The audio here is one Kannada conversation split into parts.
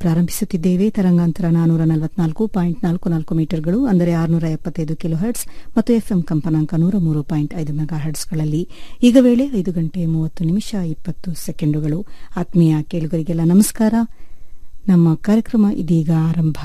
ಪ್ರಾರಂಭಿಸುತ್ತಿದ್ದೇವೆ ತರಂಗಾಂತರ ನಾನೂರ ನಲವತ್ನಾಲ್ಕು ಪಾಯಿಂಟ್ ನಾಲ್ಕು ನಾಲ್ಕು ಮೀಟರ್ಗಳು ಅಂದರೆ ಆರುನೂರ ಎಪ್ಪತ್ತೈದು ಕಿಲೋ ಹರ್ಟ್ಸ್ ಮತ್ತು ಎಫ್ಎಂ ಕಂಪನಾಂಕ ನೂರ ಮೂರು ಪಾಯಿಂಟ್ ಐದು ಮೆಗಾ ಹರ್ಟ್ಸ್ಗಳಲ್ಲಿ ಈಗ ವೇಳೆ ಐದು ಗಂಟೆ ಮೂವತ್ತು ನಿಮಿಷ ಇಪ್ಪತ್ತು ಸೆಕೆಂಡುಗಳು ಆತ್ಮೀಯ ಕೇಳುಗರಿಗೆಲ್ಲ ನಮಸ್ಕಾರ ನಮ್ಮ ಕಾರ್ಯಕ್ರಮ ಇದೀಗ ಆರಂಭ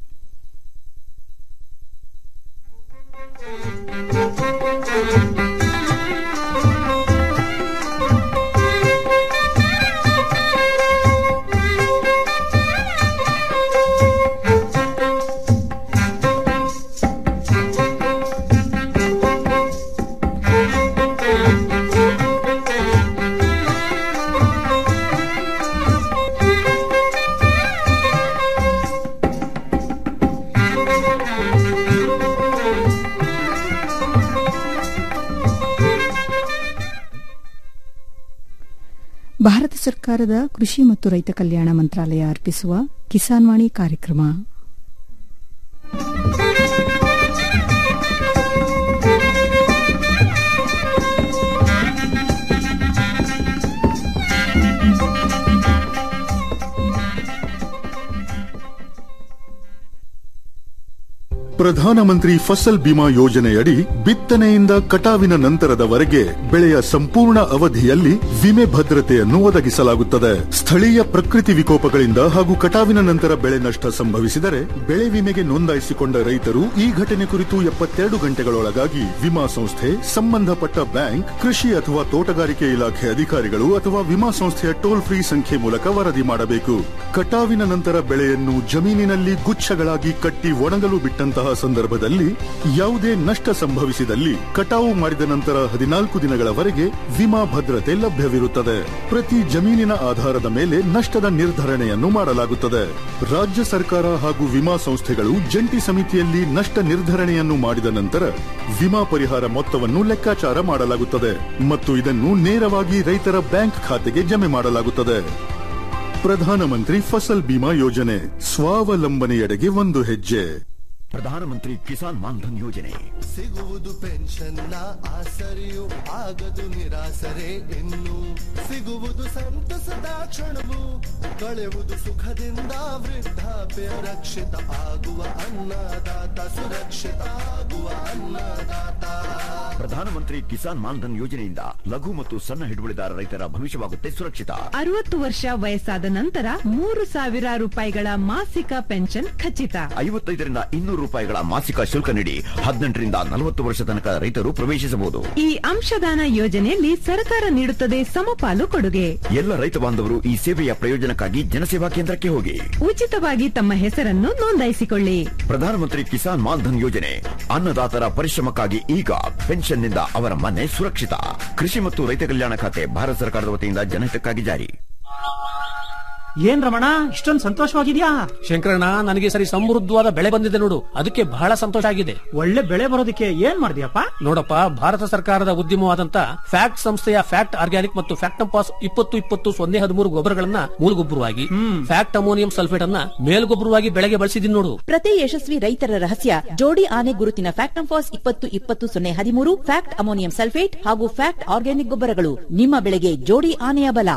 ಭಾರತ ಸರ್ಕಾರದ ಕೃಷಿ ಮತ್ತು ರೈತ ಕಲ್ಯಾಣ ಮಂತ್ರಾಲಯ ಅರ್ಪಿಸುವ ಕಿಸಾನ್ವಾಣಿ ಕಾರ್ಯಕ್ರಮ ಪ್ರಧಾನಮಂತ್ರಿ ಫಸಲ್ ಬಿಮಾ ಯೋಜನೆಯಡಿ ಬಿತ್ತನೆಯಿಂದ ಕಟಾವಿನ ನಂತರದವರೆಗೆ ಬೆಳೆಯ ಸಂಪೂರ್ಣ ಅವಧಿಯಲ್ಲಿ ವಿಮೆ ಭದ್ರತೆಯನ್ನು ಒದಗಿಸಲಾಗುತ್ತದೆ ಸ್ಥಳೀಯ ಪ್ರಕೃತಿ ವಿಕೋಪಗಳಿಂದ ಹಾಗೂ ಕಟಾವಿನ ನಂತರ ಬೆಳೆ ನಷ್ಟ ಸಂಭವಿಸಿದರೆ ಬೆಳೆ ವಿಮೆಗೆ ನೋಂದಾಯಿಸಿಕೊಂಡ ರೈತರು ಈ ಘಟನೆ ಕುರಿತು ಎಪ್ಪತ್ತೆರಡು ಗಂಟೆಗಳೊಳಗಾಗಿ ವಿಮಾ ಸಂಸ್ಥೆ ಸಂಬಂಧಪಟ್ಟ ಬ್ಯಾಂಕ್ ಕೃಷಿ ಅಥವಾ ತೋಟಗಾರಿಕೆ ಇಲಾಖೆ ಅಧಿಕಾರಿಗಳು ಅಥವಾ ವಿಮಾ ಸಂಸ್ಥೆಯ ಟೋಲ್ ಫ್ರೀ ಸಂಖ್ಯೆ ಮೂಲಕ ವರದಿ ಮಾಡಬೇಕು ಕಟಾವಿನ ನಂತರ ಬೆಳೆಯನ್ನು ಜಮೀನಿನಲ್ಲಿ ಗುಚ್ಛಗಳಾಗಿ ಕಟ್ಟಿ ಒಣಗಲು ಬಿಟ್ಟಂತಹ ಸಂದರ್ಭದಲ್ಲಿ ಯಾವುದೇ ನಷ್ಟ ಸಂಭವಿಸಿದಲ್ಲಿ ಕಟಾವು ಮಾಡಿದ ನಂತರ ಹದಿನಾಲ್ಕು ದಿನಗಳವರೆಗೆ ವಿಮಾ ಭದ್ರತೆ ಲಭ್ಯವಿರುತ್ತದೆ ಪ್ರತಿ ಜಮೀನಿನ ಆಧಾರದ ಮೇಲೆ ನಷ್ಟದ ನಿರ್ಧರಣೆಯನ್ನು ಮಾಡಲಾಗುತ್ತದೆ ರಾಜ್ಯ ಸರ್ಕಾರ ಹಾಗೂ ವಿಮಾ ಸಂಸ್ಥೆಗಳು ಜಂಟಿ ಸಮಿತಿಯಲ್ಲಿ ನಷ್ಟ ನಿರ್ಧರಣೆಯನ್ನು ಮಾಡಿದ ನಂತರ ವಿಮಾ ಪರಿಹಾರ ಮೊತ್ತವನ್ನು ಲೆಕ್ಕಾಚಾರ ಮಾಡಲಾಗುತ್ತದೆ ಮತ್ತು ಇದನ್ನು ನೇರವಾಗಿ ರೈತರ ಬ್ಯಾಂಕ್ ಖಾತೆಗೆ ಜಮೆ ಮಾಡಲಾಗುತ್ತದೆ ಪ್ರಧಾನಮಂತ್ರಿ ಫಸಲ್ ಬಿಮಾ ಯೋಜನೆ ಸ್ವಾವಲಂಬನೆಯೆಡೆಗೆ ಒಂದು ಹೆಜ್ಜೆ ಪ್ರಧಾನಮಂತ್ರಿ ಕಿಸಾನ್ ಮಾನ್ಧನ್ ಯೋಜನೆ ಸಿಗುವುದು ಪೆನ್ಷನ್ನ ಆಸರೆಯು ಆಗದು ನಿರಾಸರೆ ಇನ್ನು ಸಿಗುವುದು ಸಂತಸದ ಕ್ಷಣವು ಕಳೆಯುವುದು ಸುಖದಿಂದ ವೃದ್ಧಾಪ್ಯ ರಕ್ಷಿತ ಆಗುವ ಅನ್ನದಾತ ಸುರಕ್ಷಿತ ಆಗುವ ಅನ್ನದಾತ ಪ್ರಧಾನಮಂತ್ರಿ ಕಿಸಾನ್ ಮಾನ್ಧನ್ ಯೋಜನೆಯಿಂದ ಲಘು ಮತ್ತು ಸಣ್ಣ ಹಿಡುವಳಿದಾರ ರೈತರ ಭವಿಷ್ಯವಾಗುತ್ತೆ ಸುರಕ್ಷಿತ ಅರವತ್ತು ವರ್ಷ ವಯಸ್ಸಾದ ನಂತರ ಮೂರು ಸಾವಿರ ರೂಪಾಯಿಗಳ ಮಾಸಿಕ ಪೆನ್ಷನ್ ಖಚಿತ ಐವತ್ತೈದರಿಂದ ಇನ್ನೂರು ರೂಪಾಯಿಗಳ ಮಾಸಿಕ ಶುಲ್ಕ ನೀಡಿ ಹದಿನೆಂಟರಿಂದ ನಲವತ್ತು ವರ್ಷ ತನಕ ರೈತರು ಪ್ರವೇಶಿಸಬಹುದು ಈ ಅಂಶದಾನ ಯೋಜನೆಯಲ್ಲಿ ಸರ್ಕಾರ ನೀಡುತ್ತದೆ ಸಮಪಾಲು ಕೊಡುಗೆ ಎಲ್ಲ ರೈತ ಬಾಂಧವರು ಈ ಸೇವೆಯ ಪ್ರಯೋಜನಕ್ಕಾಗಿ ಜನಸೇವಾ ಕೇಂದ್ರಕ್ಕೆ ಹೋಗಿ ಉಚಿತವಾಗಿ ತಮ್ಮ ಹೆಸರನ್ನು ನೋಂದಾಯಿಸಿಕೊಳ್ಳಿ ಪ್ರಧಾನಮಂತ್ರಿ ಕಿಸಾನ್ ಮಾನ್ಧನ್ ಯೋಜನೆ ಅನ್ನದಾತರ ಪರಿಶ್ರಮಕ್ಕಾಗಿ ಈಗ ಪೆನ್ಷನ್ನಿಂದ ಅವರ ಮನೆ ಸುರಕ್ಷಿತ ಕೃಷಿ ಮತ್ತು ರೈತ ಕಲ್ಯಾಣ ಖಾತೆ ಭಾರತ ಸರ್ಕಾರದ ವತಿಯಿಂದ ಜನಹಿತಕ್ಕಾಗಿ ಜಾರಿ ಏನ್ ರಮಣ ಇಷ್ಟೊಂದು ಸಂತೋಷವಾಗಿದ್ಯಾ ಶಂಕರಣ್ಣ ನನಗೆ ಸರಿ ಸಮೃದ್ಧವಾದ ಬೆಳೆ ಬಂದಿದೆ ನೋಡು ಅದಕ್ಕೆ ಬಹಳ ಸಂತೋಷ ಆಗಿದೆ ಒಳ್ಳೆ ಬೆಳೆ ಬರೋದಕ್ಕೆ ಏನ್ ಮಾಡಿದ್ಯಪ್ಪ ನೋಡಪ್ಪ ಭಾರತ ಸರ್ಕಾರದ ಉದ್ಯಮವಾದಂತ ಫ್ಯಾಕ್ಟ್ ಸಂಸ್ಥೆಯ ಫ್ಯಾಕ್ಟ್ ಆರ್ಗ್ಯಾನಿಕ್ ಮತ್ತು ಫ್ಯಾಕ್ಟಂಪಾಸ್ ಇಪ್ಪತ್ತು ಇಪ್ಪತ್ತು ಸೊನ್ನೆ ಹದಿಮೂರು ಗೊಬ್ಬರಗಳನ್ನ ಮೂಲಗೊಬ್ಬರವಾಗಿ ಫ್ಯಾಕ್ಟ್ ಅಮೋನಿಯಂ ಸಲ್ಫೇಟ್ ಅನ್ನ ಮೇಲ್ಗೊಬ್ಬರವಾಗಿ ಬೆಳೆಗೆ ಬಳಸಿದೀನಿ ನೋಡು ಪ್ರತಿ ಯಶಸ್ವಿ ರೈತರ ರಹಸ್ಯ ಜೋಡಿ ಆನೆ ಗುರುತಿನ ಫ್ಯಾಕ್ಟ್ ಫಾಸ್ ಇಪ್ಪತ್ತು ಇಪ್ಪತ್ತು ಸೊನ್ನೆ ಹದಿಮೂರು ಫ್ಯಾಕ್ಟ್ ಅಮೋನಿಯಂ ಸಲ್ಫೇಟ್ ಹಾಗೂ ಫ್ಯಾಕ್ಟ್ ಆರ್ಗ್ಯಾನಿಕ್ ಗೊಬ್ಬರಗಳು ನಿಮ್ಮ ಬೆಳೆಗೆ ಜೋಡಿ ಆನೆಯ ಬಲ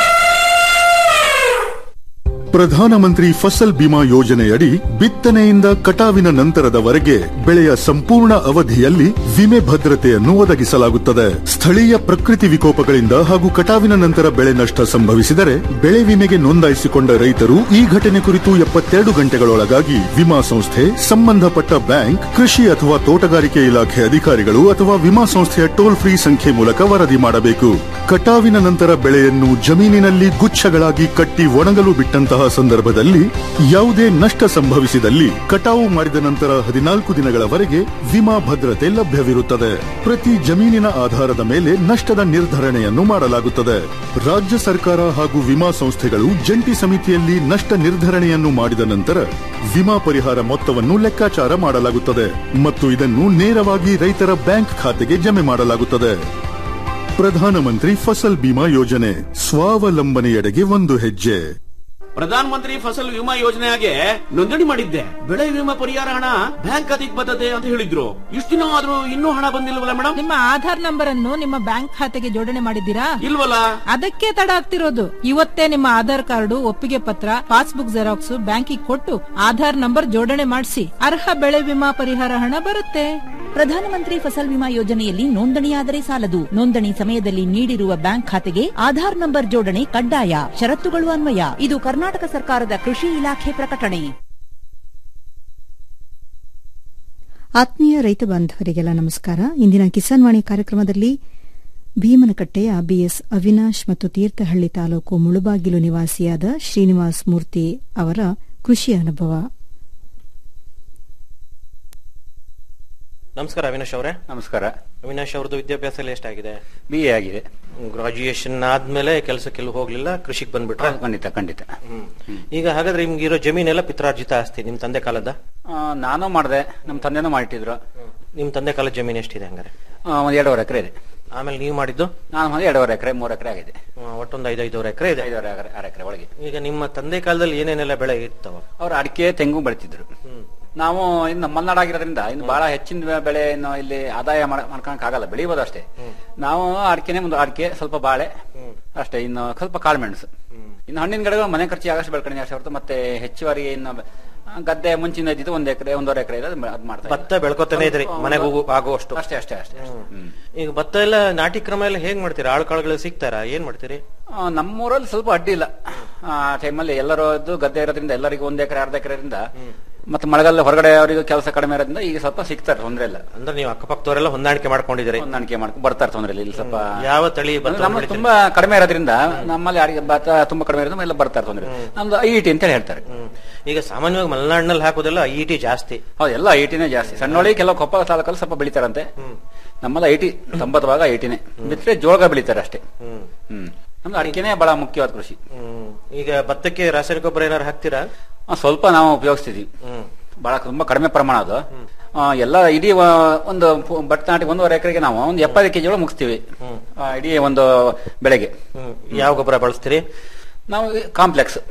ಪ್ರಧಾನಮಂತ್ರಿ ಫಸಲ್ ಬಿಮಾ ಯೋಜನೆಯಡಿ ಬಿತ್ತನೆಯಿಂದ ಕಟಾವಿನ ನಂತರದವರೆಗೆ ಬೆಳೆಯ ಸಂಪೂರ್ಣ ಅವಧಿಯಲ್ಲಿ ವಿಮೆ ಭದ್ರತೆಯನ್ನು ಒದಗಿಸಲಾಗುತ್ತದೆ ಸ್ಥಳೀಯ ಪ್ರಕೃತಿ ವಿಕೋಪಗಳಿಂದ ಹಾಗೂ ಕಟಾವಿನ ನಂತರ ಬೆಳೆ ನಷ್ಟ ಸಂಭವಿಸಿದರೆ ಬೆಳೆ ವಿಮೆಗೆ ನೋಂದಾಯಿಸಿಕೊಂಡ ರೈತರು ಈ ಘಟನೆ ಕುರಿತು ಎಪ್ಪತ್ತೆರಡು ಗಂಟೆಗಳೊಳಗಾಗಿ ವಿಮಾ ಸಂಸ್ಥೆ ಸಂಬಂಧಪಟ್ಟ ಬ್ಯಾಂಕ್ ಕೃಷಿ ಅಥವಾ ತೋಟಗಾರಿಕೆ ಇಲಾಖೆ ಅಧಿಕಾರಿಗಳು ಅಥವಾ ವಿಮಾ ಸಂಸ್ಥೆಯ ಟೋಲ್ ಫ್ರೀ ಸಂಖ್ಯೆ ಮೂಲಕ ವರದಿ ಮಾಡಬೇಕು ಕಟಾವಿನ ನಂತರ ಬೆಳೆಯನ್ನು ಜಮೀನಿನಲ್ಲಿ ಗುಚ್ಛಗಳಾಗಿ ಕಟ್ಟಿ ಒಣಗಲು ಬಿಟ್ಟಂತಹ ಸಂದರ್ಭದಲ್ಲಿ ಯಾವುದೇ ನಷ್ಟ ಸಂಭವಿಸಿದಲ್ಲಿ ಕಟಾವು ಮಾಡಿದ ನಂತರ ಹದಿನಾಲ್ಕು ದಿನಗಳವರೆಗೆ ವಿಮಾ ಭದ್ರತೆ ಲಭ್ಯವಿರುತ್ತದೆ ಪ್ರತಿ ಜಮೀನಿನ ಆಧಾರದ ಮೇಲೆ ನಷ್ಟದ ನಿರ್ಧರಣೆಯನ್ನು ಮಾಡಲಾಗುತ್ತದೆ ರಾಜ್ಯ ಸರ್ಕಾರ ಹಾಗೂ ವಿಮಾ ಸಂಸ್ಥೆಗಳು ಜಂಟಿ ಸಮಿತಿಯಲ್ಲಿ ನಷ್ಟ ನಿರ್ಧರಣೆಯನ್ನು ಮಾಡಿದ ನಂತರ ವಿಮಾ ಪರಿಹಾರ ಮೊತ್ತವನ್ನು ಲೆಕ್ಕಾಚಾರ ಮಾಡಲಾಗುತ್ತದೆ ಮತ್ತು ಇದನ್ನು ನೇರವಾಗಿ ರೈತರ ಬ್ಯಾಂಕ್ ಖಾತೆಗೆ ಜಮೆ ಮಾಡಲಾಗುತ್ತದೆ ಪ್ರಧಾನಮಂತ್ರಿ ಫಸಲ್ ಬಿಮಾ ಯೋಜನೆ ಸ್ವಾವಲಂಬನೆಯೆಡೆಗೆ ಒಂದು ಹೆಜ್ಜೆ ಪ್ರಧಾನ ಮಂತ್ರಿ ಫಸಲ್ ವಿಮಾ ಯೋಜನೆಗೆ ನೋಂದಣಿ ಮಾಡಿದ್ದೆ ಬೆಳೆ ವಿಮಾ ಪರಿಹಾರ ಹಣ ಬ್ಯಾಂಕ್ ಖಾತೆಗೆ ಬರ್ತದೆ ಅಂತ ಹೇಳಿದ್ರು ಇಷ್ಟು ದಿನ ಆದ್ರೂ ಇನ್ನೂ ಹಣ ಬಂದಿಲ್ವಲ್ಲ ಮೇಡಮ್ ನಿಮ್ಮ ಆಧಾರ್ ನಂಬರ್ ಅನ್ನು ನಿಮ್ಮ ಬ್ಯಾಂಕ್ ಖಾತೆಗೆ ಜೋಡಣೆ ಮಾಡಿದ್ದೀರಾ ಇಲ್ವಲ್ಲ ಅದಕ್ಕೆ ತಡ ಆಗ್ತಿರೋದು ಇವತ್ತೇ ನಿಮ್ಮ ಆಧಾರ್ ಕಾರ್ಡು ಒಪ್ಪಿಗೆ ಪತ್ರ ಪಾಸ್ಬುಕ್ ಜೆರಾಕ್ಸ್ ಬ್ಯಾಂಕಿಗೆ ಕೊಟ್ಟು ಆಧಾರ್ ನಂಬರ್ ಜೋಡಣೆ ಮಾಡಿಸಿ ಅರ್ಹ ಬೆಳೆ ವಿಮಾ ಪರಿಹಾರ ಹಣ ಬರುತ್ತೆ ಪ್ರಧಾನಮಂತ್ರಿ ಫಸಲ್ ವಿಮಾ ಯೋಜನೆಯಲ್ಲಿ ನೋಂದಣಿಯಾದರೆ ಸಾಲದು ನೋಂದಣಿ ಸಮಯದಲ್ಲಿ ನೀಡಿರುವ ಬ್ಯಾಂಕ್ ಖಾತೆಗೆ ಆಧಾರ್ ನಂಬರ್ ಜೋಡಣೆ ಕಡ್ಡಾಯ ಷರತ್ತುಗಳು ಅನ್ವಯ ಇದು ಕರ್ನಾಟಕ ಸರ್ಕಾರದ ಕೃಷಿ ಇಲಾಖೆ ಪ್ರಕಟಣೆ ಆತ್ಮೀಯ ರೈತ ಬಾಂಧವರಿಗೆಲ್ಲ ನಮಸ್ಕಾರ ಇಂದಿನ ಕಿಸಾನ್ ವಾಣಿ ಕಾರ್ಯಕ್ರಮದಲ್ಲಿ ಭೀಮನಕಟ್ಟೆಯ ಬಿಎಸ್ ಅವಿನಾಶ್ ಮತ್ತು ತೀರ್ಥಹಳ್ಳಿ ತಾಲೂಕು ಮುಳುಬಾಗಿಲು ನಿವಾಸಿಯಾದ ಶ್ರೀನಿವಾಸ್ ಮೂರ್ತಿ ಅವರ ಕೃಷಿ ಅನುಭವ ನಮಸ್ಕಾರ ಅವಿನಾಶ್ ಅವರೇ ನಮಸ್ಕಾರ ಅವಿನಾಶ್ ಅವ್ರದ್ದು ವಿದ್ಯಾಭ್ಯಾಸ ಎಲ್ಲ ಎಷ್ಟಾಗಿದೆ ಬಿ ಎ ಆಗಿದೆ ಗ್ರಾಜುಯೇಷನ್ ಆದ್ಮೇಲೆ ಕೆಲಸಕ್ಕೆಲ್ಲೂ ಹೋಗ್ಲಿಲ್ಲ ಕೃಷಿಗೆ ಬಂದ್ಬಿಟ್ರೆ ಖಂಡಿತ ಖಂಡಿತ ಈಗ ಹಾಗಾದ್ರೆ ನಿಮ್ಗೆ ಇರೋ ಜಮೀನೆಲ್ಲ ಪಿತ್ರಾರ್ಜಿತ ಆಸ್ತಿ ನಿಮ್ ತಂದೆ ಕಾಲದ ಆ, ನಾನು ಮಾಡಿದೆ ನಮ್ಮ ತಂದೆನೂ ಮಾಡಿಟ್ಟಿದ್ರು ನಿಮ್ ತಂದೆ ಕಾಲದ ಜಮೀನು ಎಷ್ಟಿದೆ ಹಂಗಾರೆ ಆ, ಒಂದ್ ಎರಡೂವರೆ ಎಕರೆ ಇದೆ ಆಮೇಲೆ ನೀವು ಮಾಡಿದ್ದು ನಾನು ಮಾಡಿ ಎರಡೂವರೆ ಎಕರೆ ಮೂರು ಎಕರೆ ಆಗಿದೆ ಆ, ಒಟ್ಟೊಂದು ಐದು ಐದೂವರೆ ಎಕರೆ ಇದೆ ಐದೂವರೆ ಎಕರೆ ಆರು ಎಕರೆ ಒಳಗೆ ಈಗ ನಿಮ್ಮ ತಂದೆ ಕಾಲದಲ್ಲಿ ಏನೇನೆಲ್ಲ ಬೆಳೆ ಇರ್ತಾವ ಅವ್ರು ಅಡಿಕೆ ತೆಂಗು ಬೆಳಿತಿದ್ರು ನಾವು ಇನ್ನು ಮಲೆನಾಡಾಗಿರೋದ್ರಿಂದ ಇನ್ನು ಬಹಳ ಹೆಚ್ಚಿನ ಬೆಳೆ ಇನ್ನು ಇಲ್ಲಿ ಆದಾಯ ಮಾಡ್ಕೊಳಕ್ ಆಗಲ್ಲ ಬೆಳಿಬೋದು ಅಷ್ಟೇ ನಾವು ಅಡಿಕೆನೆ ಒಂದು ಅಡಿಕೆ ಸ್ವಲ್ಪ ಬಾಳೆ ಅಷ್ಟೇ ಇನ್ನು ಸ್ವಲ್ಪ ಕಾಳುಮೆಣಸು ಇನ್ನು ಹಣ್ಣಿನ ಗಿಡಗಳು ಮನೆ ಖರ್ಚಿಗೆ ಆಗಷ್ಟು ಬೆಳ್ಕೊಂಡು ಅಷ್ಟೇ ಹೊರತು ಮತ್ತೆ ಹೆಚ್ಚುವರಿ ಇನ್ನು ಆ, ಗದ್ದೆ ಮುಂಚಿನ ಇದ್ದಿದ್ದು ಒಂದ್ ಎಕರೆ ಒಂದೂವರೆ ಎಕರೆ ಇದೆ ಅದು ಮಾಡ್ತಾ ಭತ್ತ ಬೆಳ್ಕೊತಾನೆ ಇದ್ರಿ ಮನೆಗೆ ಹೋಗು ಆಗುವಷ್ಟು ಅಷ್ಟೇ ಅಷ್ಟೇ ಅಷ್ಟೇ ಹ್ಮ್. ಈಗ ಭತ್ತ ಎಲ್ಲ ನಾಟಿ ಕ್ರಮ ಎಲ್ಲ ಹೇಗ್ ಮಾಡ್ತೀರಾ ಆಳು ಕಾಳುಗಳು ಸಿಗ್ತಾರಾ ಏನ್ ಮಾಡ್ತೀರಿ ಆ, ನಮ್ಮೂರಲ್ಲಿ ಸ್ವಲ್ಪ ಅಡ್ಡಿ ಇಲ್ಲ ಆ ಟೈಮಲ್ಲಿ ಎಲ್ಲರೂ ಇದ್ದು ಗದ್ದೆ ಇರೋದ್ರಿಂದ ಎಲ್ಲರಿಗೂ ಒಂದ್ ಎಕರೆ ಅರ್ಧ ಎಕರೆಯಿಂದ ಮತ್ತೆ ಮಳೆಗಾಲ ಹೊರಗಡೆ ಅವರಿಗೂ ಕೆಲಸ ಕಡಿಮೆ ಇರೋದ್ರಿಂದ ಈಗ ಸ್ವಲ್ಪ ಸಿಗ್ತಾರೆ ತೊಂದ್ರೆ ಇಲ್ಲ ಅಂದ್ರೆ ನೀವು ಅಕ್ಕಪಕ್ಕದವರೆಲ್ಲ ಹೊಂದಾಣಿಕೆ ಮಾಡ್ಕೊಂಡಿದ್ದೀರಿ ಹೊಂದಾಣಿಕೆ ಮಾಡ್ಕೊಂಡು ಬರ್ತಾರೆ ತೊಂದ್ರೆ ಇಲ್ಲ ಇಲ್ಲಿ ಸ್ವಲ್ಪ ಯಾವ ತಳಿ ಭತ್ತ ಅಂದ್ರೆ ನಮ್ಮಲ್ಲಿ ಬೆಳಿತೀರಿ? ತುಂಬಾ ಕಡಿಮೆ ಇರೋದ್ರಿಂದ ನಮ್ಮಲ್ಲಿ ಅಡಿಗೆ ಭತ್ತ ತುಂಬಾ ಕಡಿಮೆ ಇರೋದ್ರಿಂದ ಎಲ್ಲ ಬರ್ತಾರೆ ತೊಂದ್ರೆ ಇಲ್ಲ. ನಮ್ದು ಐ ಟಿ ಅಂತ ಹೇಳ್ತಾರೆ ಈಗ ಸಾಮಾನ್ಯವಾಗಿ ಮಲೆನಾಡಿನಲ್ಲಿ ಹಾಕೋದೆಲ್ಲ ಐ ಟಿ ಜಾಸ್ತಿ ಹೌದು ಎಲ್ಲ ಐ ಟಿನೇ ಜಾಸ್ತಿ ಸಣ್ಣೊಳಿ ಕೆಲವು ಕೊಪ್ಪ ತಾಲೂಕಲ್ಲಿ ಸ್ವಲ್ಪ ಬೆಳಿತಾರಂತೆ ನಮ್ಮಲ್ಲಿ ಐ ಟಿ ತೊಂಬತ್ತು ಭಾಗ ಐ ಟಿನೇ ಬಿಟ್ಟರೆ ಜೋಳ ಬೆಳಿತಾರೆ ಅಷ್ಟೇ ಹ್ಮ್ ನಮ್ದು ಅಡಿಕೆನೇ ಬಹಳ ಮುಖ್ಯವಾದ ಕೃಷಿ ಹ್ಮ್. ಈಗ ಭತ್ತಕ್ಕೆ ರಾಸಾಯನಿಕ ಗೊಬ್ಬರ ಏನಾರು ಹಾಕ್ತೀರಾ ಆ, ಸ್ವಲ್ಪ ನಾವು ಉಪಯೋಗಿಸ್ತಿದ್ವಿ ಬಹಳ ತುಂಬಾ ಕಡಿಮೆ ಪ್ರಮಾಣ ಅದು ಆ, ಎಲ್ಲ ಇಡೀ ವ- ಒಂದು ಪು- ಭತ್ತ ನಾಟಿ ಒಂದೂವರೆ ಎಕರೆಗೆ ನಾವು ಒಂದು ಎಪ್ಪತ್ತು ಕೆಜಿ ಒಳಗೆ ಮುಗಿಸ್ತೀವಿ ಆ, ಇಡೀ ಒಂದು ಬೆಳೆಗೆ ಯಾವ ಗೊಬ್ಬರ ಬಳಸ್ತೀರಿ ನಾವು ಕಾಂಪ್ಲೆಕ್ಸ್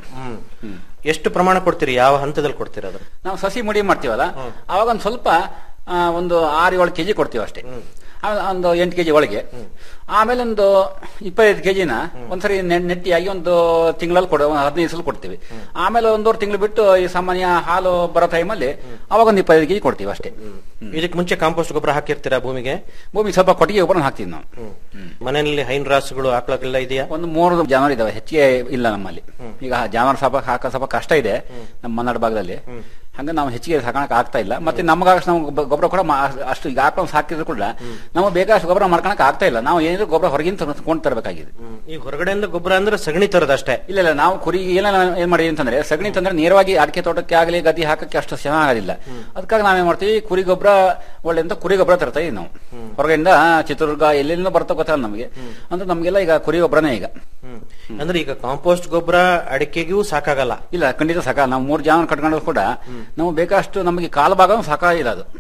ಎಷ್ಟು ಪ್ರಮಾಣ ಕೊಡ್ತೀರಿ ಯಾವ ಹಂತದಲ್ಲಿ ಕೊಡ್ತೀರಿ ಅದನ್ನ ನಾವು ಸಸಿ ಮುಡಿ ಮಾಡ್ತೀವಲ್ಲ ಅವಾಗ ಒಂದು ಸ್ವಲ್ಪ ಆ, ಒಂದು ಆರು ಏಳು ಕೆಜಿ ಕೊಡ್ತೀವಿ ಅಷ್ಟೇ ಆಮೇಲೆ ಒಂದು ಎಂಟು ಕೆಜಿ ಒಳಗೆ ಆಮೇಲೆ ಒಂದು ಇಪ್ಪತ್ತೈದು ಕೆಜಿನ ಒಂದ್ಸರಿ ನೆ- ನೆಟ್ಟಿಯಾಗಿ ಒಂದು ತಿಂಗಳಲ್ಲಿ ಕೊಡ ಒಂದು ಹದಿನೈದು ಸಲ ಕೊಡ್ತೀವಿ ಆಮೇಲೆ ಒಂದೂವರೆ ತಿಂಗಳು ಬಿಟ್ಟು ಈ ಸಾಮಾನ್ಯ ಹಾಲು ಬರೋ ಟೈಮಲ್ಲಿ ಅವಾಗ ಒಂದು ಇಪ್ಪತ್ತೈದು ಕೆಜಿ ಕೊಡ್ತೀವಿ ಅಷ್ಟೇ ಇದಕ್ಕೆ ಮುಂಚೆ ಕಾಂಪೋಸ್ಟ್ ಗೊಬ್ಬರ ಹಾಕಿರ್ತೀರಾ ಭೂಮಿಗೆ ಭೂಮಿ ಸ್ವಲ್ಪ ಕೊಟ್ಟಿಗೆ ಗೊಬ್ಬರ ಹಾಕ್ತೀವಿ ನಾವು ಮನೆಯಲ್ಲಿ ಹೈನ್ ರಾಸುಗಳು ಆಕಳಗಳೆಲ್ಲ ಇದೆಯಾ ಒಂದು ಮೂರು ಜಾನುವಾರು ಇದಾವೆ ಹೆಚ್ಚಿಗೆ ಇಲ್ಲ ನಮ್ಮಲ್ಲಿ ಈಗ ಜಾನುವಾರು ಸ್ವಲ್ಪ ಹಾಕ ಸ್ವಲ್ಪ ಕಷ್ಟ ಇದೆ ನಮ್ಮ ಮಲೆನಾಡು ಭಾಗದಲ್ಲಿ ಹಂಗ ನಾವು ಹೆಚ್ಚಿಗೆ ಸಾಕಣಕ್ ಆಗ್ತಾ ಇಲ್ಲ ಮತ್ತೆ ನಮಗಾಗಷ್ಟು ನಾವು ಗೊಬ್ಬ- ಗೊಬ್ಬರ ಕೂಡ ಮಾ- ಅಷ್ಟು ಈಗ ಹಾಕೊಂಡು ಸಾಕಿದ್ರು ಕೂಡ ನಮಗೆ ಬೇಕಾದಷ್ಟು ಗೊಬ್ಬರ ಮಾಡ್ಕೊಳಕ್ ಆಗ್ತಾ ಇಲ್ಲ ನಾವು ಏನಿದ್ರು ಗೊಬ್ಬರ ಹೊರಗಿಂದ ಕೊಂಡು ತರಬೇಕಾಗಿದೆ ಈ ಹೊರಗಡೆಯಿಂದ ಗೊಬ್ಬರ ಅಂದ್ರೆ ಸಗಣಿ ತರದಷ್ಟೇ ಇಲ್ಲ ಇಲ್ಲ ನಾವು ಕುರಿ ಏನೆಲ್ಲ ಏನ್ ಮಾಡಿದ್ವಿ ಅಂತಂದ್ರೆ ಸಗಣಿ ತಂದ್ರೆ ನೇರವಾಗಿ ಅಡಿಕೆ ತೋಟಕ್ಕೆ ಆಗಲಿ ಗದ್ದೆ ಹಾಕಕ್ಕೆ ಅಷ್ಟು ಚೆನ್ನಾಗೋದಿಲ್ಲ ಅದಕ್ಕಾಗಿ ನಾವೇನ್ ಮಾಡ್ತೀವಿ ಕುರಿ ಗೊಬ್ಬರ ಒಳ್ಳೆ ಅಂತ ಕುರಿ ಗೊಬ್ಬರ ತರ್ತಾ ಇದೀವಿ ನಾವು ಹೊರಗಡೆಯಿಂದ ಚಿತ್ರದುರ್ಗ ಎಲ್ಲೆಲ್ಲಿಂದ ಬರ್ತಾ ಗೊತ್ತಲ್ಲ ನಮಗೆ ಅಂದ್ರೆ ನಮಗೆಲ್ಲ ಈಗ ಕುರಿ ಗೊಬ್ಬರನೇ ಈಗ ಅಂದ್ರೆ ಈಗ ಕಾಂಪೋಸ್ಟ್ ಗೊಬ್ಬರ ಅಡಿಕೆಗೂ ಸಾಕಾಗಲ್ಲ ಇಲ್ಲ ಖಂಡಿತ ಸಾಕ ನಾವು ಮೂರು ಜಾನ ಕಟ್ಕೊಂಡ್ರು ಕೂಡ ನಾವು ಬೇಕಷ್ಟು ನಮಗೆ ಕಾಲು ಭಾಗ ಸಾಕಾಗಿಲ್ಲ ಅದು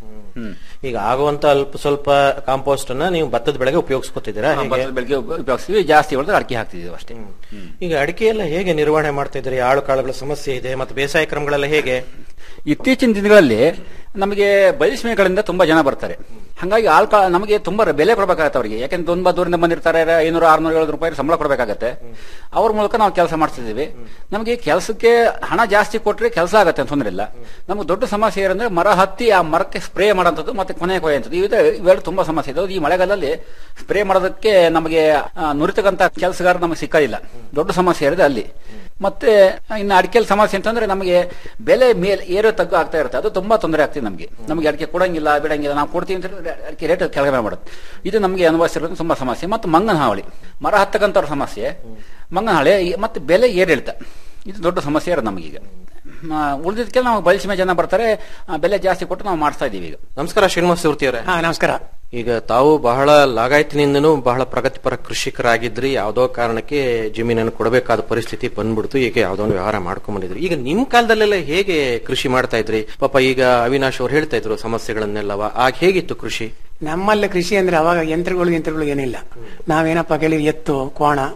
ಈಗ ಆಗುವಂತ ಅಲ್ಪ ಸ್ವಲ್ಪ ಕಾಂಪೋಸ್ಟ್ ಅನ್ನ ನೀವು ಭತ್ತದ ಬೆಳೆಗೆ ಉಪಯೋಗಿಸ್ಕೊತಿದ್ದೀರಾ ಹೇಗೆ? ಭತ್ತದ ಬೆಳೆಗೆ ಉಪಯೋಗಿಸ್ತೀವಿ ಜಾಸ್ತಿ ಹೊಡೆದ್ರೆ ಅಡಿಕೆ ಹಾಕ್ತಿದೀವಿ ಅಷ್ಟೇ ಈಗ ಅಡಿಕೆ ಎಲ್ಲ ಹೇಗೆ ನಿರ್ವಹಣೆ ಮಾಡ್ತಾ ಇದ್ರಿ ಆಳು ಕಾಳುಗಳ ಸಮಸ್ಯೆ ಇದೆ ಮತ್ತೆ ಬೇಸಾಯ ಕ್ರಮಗಳೆಲ್ಲ ಹೇಗೆ ಇತ್ತೀಚಿನ ದಿನಗಳಲ್ಲಿ ನಮಗೆ ಬಯಸ್ಮೇಗಳಿಂದ ತುಂಬಾ ಜನ ಬರ್ತಾರೆ ಹಂಗಾಗಿ ಆಳ್ ಕಾ ನಮಗೆ ತುಂಬಾ ಬೆಲೆ ಕೊಡಬೇಕಾಗತ್ತೆ ಅವರಿಗೆ ಯಾಕೆಂದ್ರೆ ತುಂಬಾ ದೂರದಿಂದ ಬಂದಿರ್ತಾರೆ ಐನೂರು ಆರ್ನೂರು ಏಳು ರೂಪಾಯಿ ಸಂಬಳ ಕೊಡಬೇಕಾಗತ್ತೆ ಅವ್ರ ಮೂಲಕ ನಾವು ಕೆಲಸ ಮಾಡ್ತಿದ್ದೀವಿ ನಮಗೆ ಕೆಲಸಕ್ಕೆ ಹಣ ಜಾಸ್ತಿ ಕೊಟ್ರೆ ಕೆಲಸ ಆಗತ್ತೆ ಅಂತ ತೊಂದ್ರೆ ಇಲ್ಲ ನಮ್ಗೆ ದೊಡ್ಡ ಸಮಸ್ಯೆ ಏನಂದ್ರೆ ಮರ ಹತ್ತಿ ಆ ಮರಕ್ಕೆ ಸ್ಪ್ರೇ ಮಾಡೋಂಥದ್ದು ಮತ್ತೆ ಕೊನೆ ಕೊಯ್ಯಂಥದ್ದು ಇವೆ ಇವೆರಡು ತುಂಬಾ ಸಮಸ್ಯೆ ಇದೆ ಈ ಮಳೆಗಾಲದಲ್ಲಿ ಸ್ಪ್ರೇ ಮಾಡೋದಕ್ಕೆ ನಮಗೆ ಆ, ನುರಿತಕ್ಕಂತ ಕೆಲಸಗಾರ ನಮಗೆ ಸಿಕ್ಕೋದಿಲ್ಲ ದೊಡ್ಡ ಸಮಸ್ಯೆ ಇರೋದು ಅಲ್ಲಿ ಮತ್ತೆ ಇನ್ನು ಅಡಿಕೆಲ್ ಸಮಸ್ಯೆ ಅಂತಂದ್ರೆ ನಮಗೆ ಬೆಲೆ ಮೇಲೆ ಏರೋ ತಗ್ಗು ಆಗ್ತಾ ಇರುತ್ತೆ ಅದು ತುಂಬಾ ತೊಂದರೆ ಆಗ್ತಿದೆ ನಮಗೆ ನಮಗೆ ಅಡಿಕೆ ಕೊಡಂಗಿಲ್ಲ ಬಿಡಂಗಿಲ್ಲ ನಾವು ಕೊಡ್ತೀವಿ ಅಂತ ಹೇಳಿದ್ರೆ ಅಡಿಕೆ ರೇಟ್ ಕೆಳಗಡೆ ಮಾಡುತ್ತೆ ಇದು ನಮಗೆ ಅನುಭವಿಸಿರೋದು ತುಂಬಾ ಸಮಸ್ಯೆ ಮತ್ತು ಮಂಗನ ಹಾವಳಿ ಮರ ಹತ್ತಕ್ಕಂಥವ್ರ ಸಮಸ್ಯೆ ಮಂಗನ ಹಾವಳಿ ಈ- ಮತ್ತೆ ಬೆಲೆ ಏರಿಳಿತ ಇದು ದೊಡ್ಡ ಸಮಸ್ಯೆ ಇರೋದು ನಮಗೀಗ ಉಳಿದಿದ್ದಕ್ಕೆ ನಾವು ಬಯಸಿಮೆ ಜನ ಬರ್ತಾರೆ ಆ, ಬೆಲೆ ಜಾಸ್ತಿ ಕೊಟ್ಟು ನಾವು ಮಾಡಿಸ್ತಾ ಇದೀವಿ ಈಗ ನಮಸ್ಕಾರ ಶ್ರೀನಿವಾಸ ಮೂರ್ತಿ ಅವರೇ ಹಾ ನಮಸ್ಕಾರ ಈಗ ತಾವು ಬಹಳ ಲಾಗಾಯತಿನಿಂದನೂ ಬಹಳ ಪ್ರಗತಿಪರ ಕೃಷಿಕರಾಗಿದ್ರಿ ಯಾವ್ದೋ ಕಾರಣಕ್ಕೆ ಜಮೀನನ್ನು ಕೊಡಬೇಕಾದ ಪರಿಸ್ಥಿತಿ ಬಂದ್ಬಿಡ್ತು ಈಗ ಯಾವ್ದೋ ಒಂದು ವ್ಯವಹಾರ ಮಾಡ್ಕೊಂಡ್ ಬಂದಿದ್ರಿ ಈಗ ನಿಮ್ ಕಾಲದಲ್ಲೆಲ್ಲ ಹೇಗೆ ಕೃಷಿ ಮಾಡ್ತಾ ಇದ್ರಿ ಪಾಪ ಈಗ ಅವಿನಾಶ್ ಅವ್ರು ಹೇಳ್ತಾ ಇದ್ರು ಸಮಸ್ಯೆಗಳನ್ನೆಲ್ಲವ ಆಗ ಹೇಗಿತ್ತು ಕೃಷಿ ನಮ್ಮಲ್ಲಿ ಕೃಷಿ ಅಂದ್ರೆ ಅವಾಗ ಯಂತ್ರಗಳು ಯಂತ್ರಗಳು ಏನಿಲ್ಲ ನಾವೇನಪ್ಪ ಕೇಳಿ ಎತ್ತು ಕೋಣ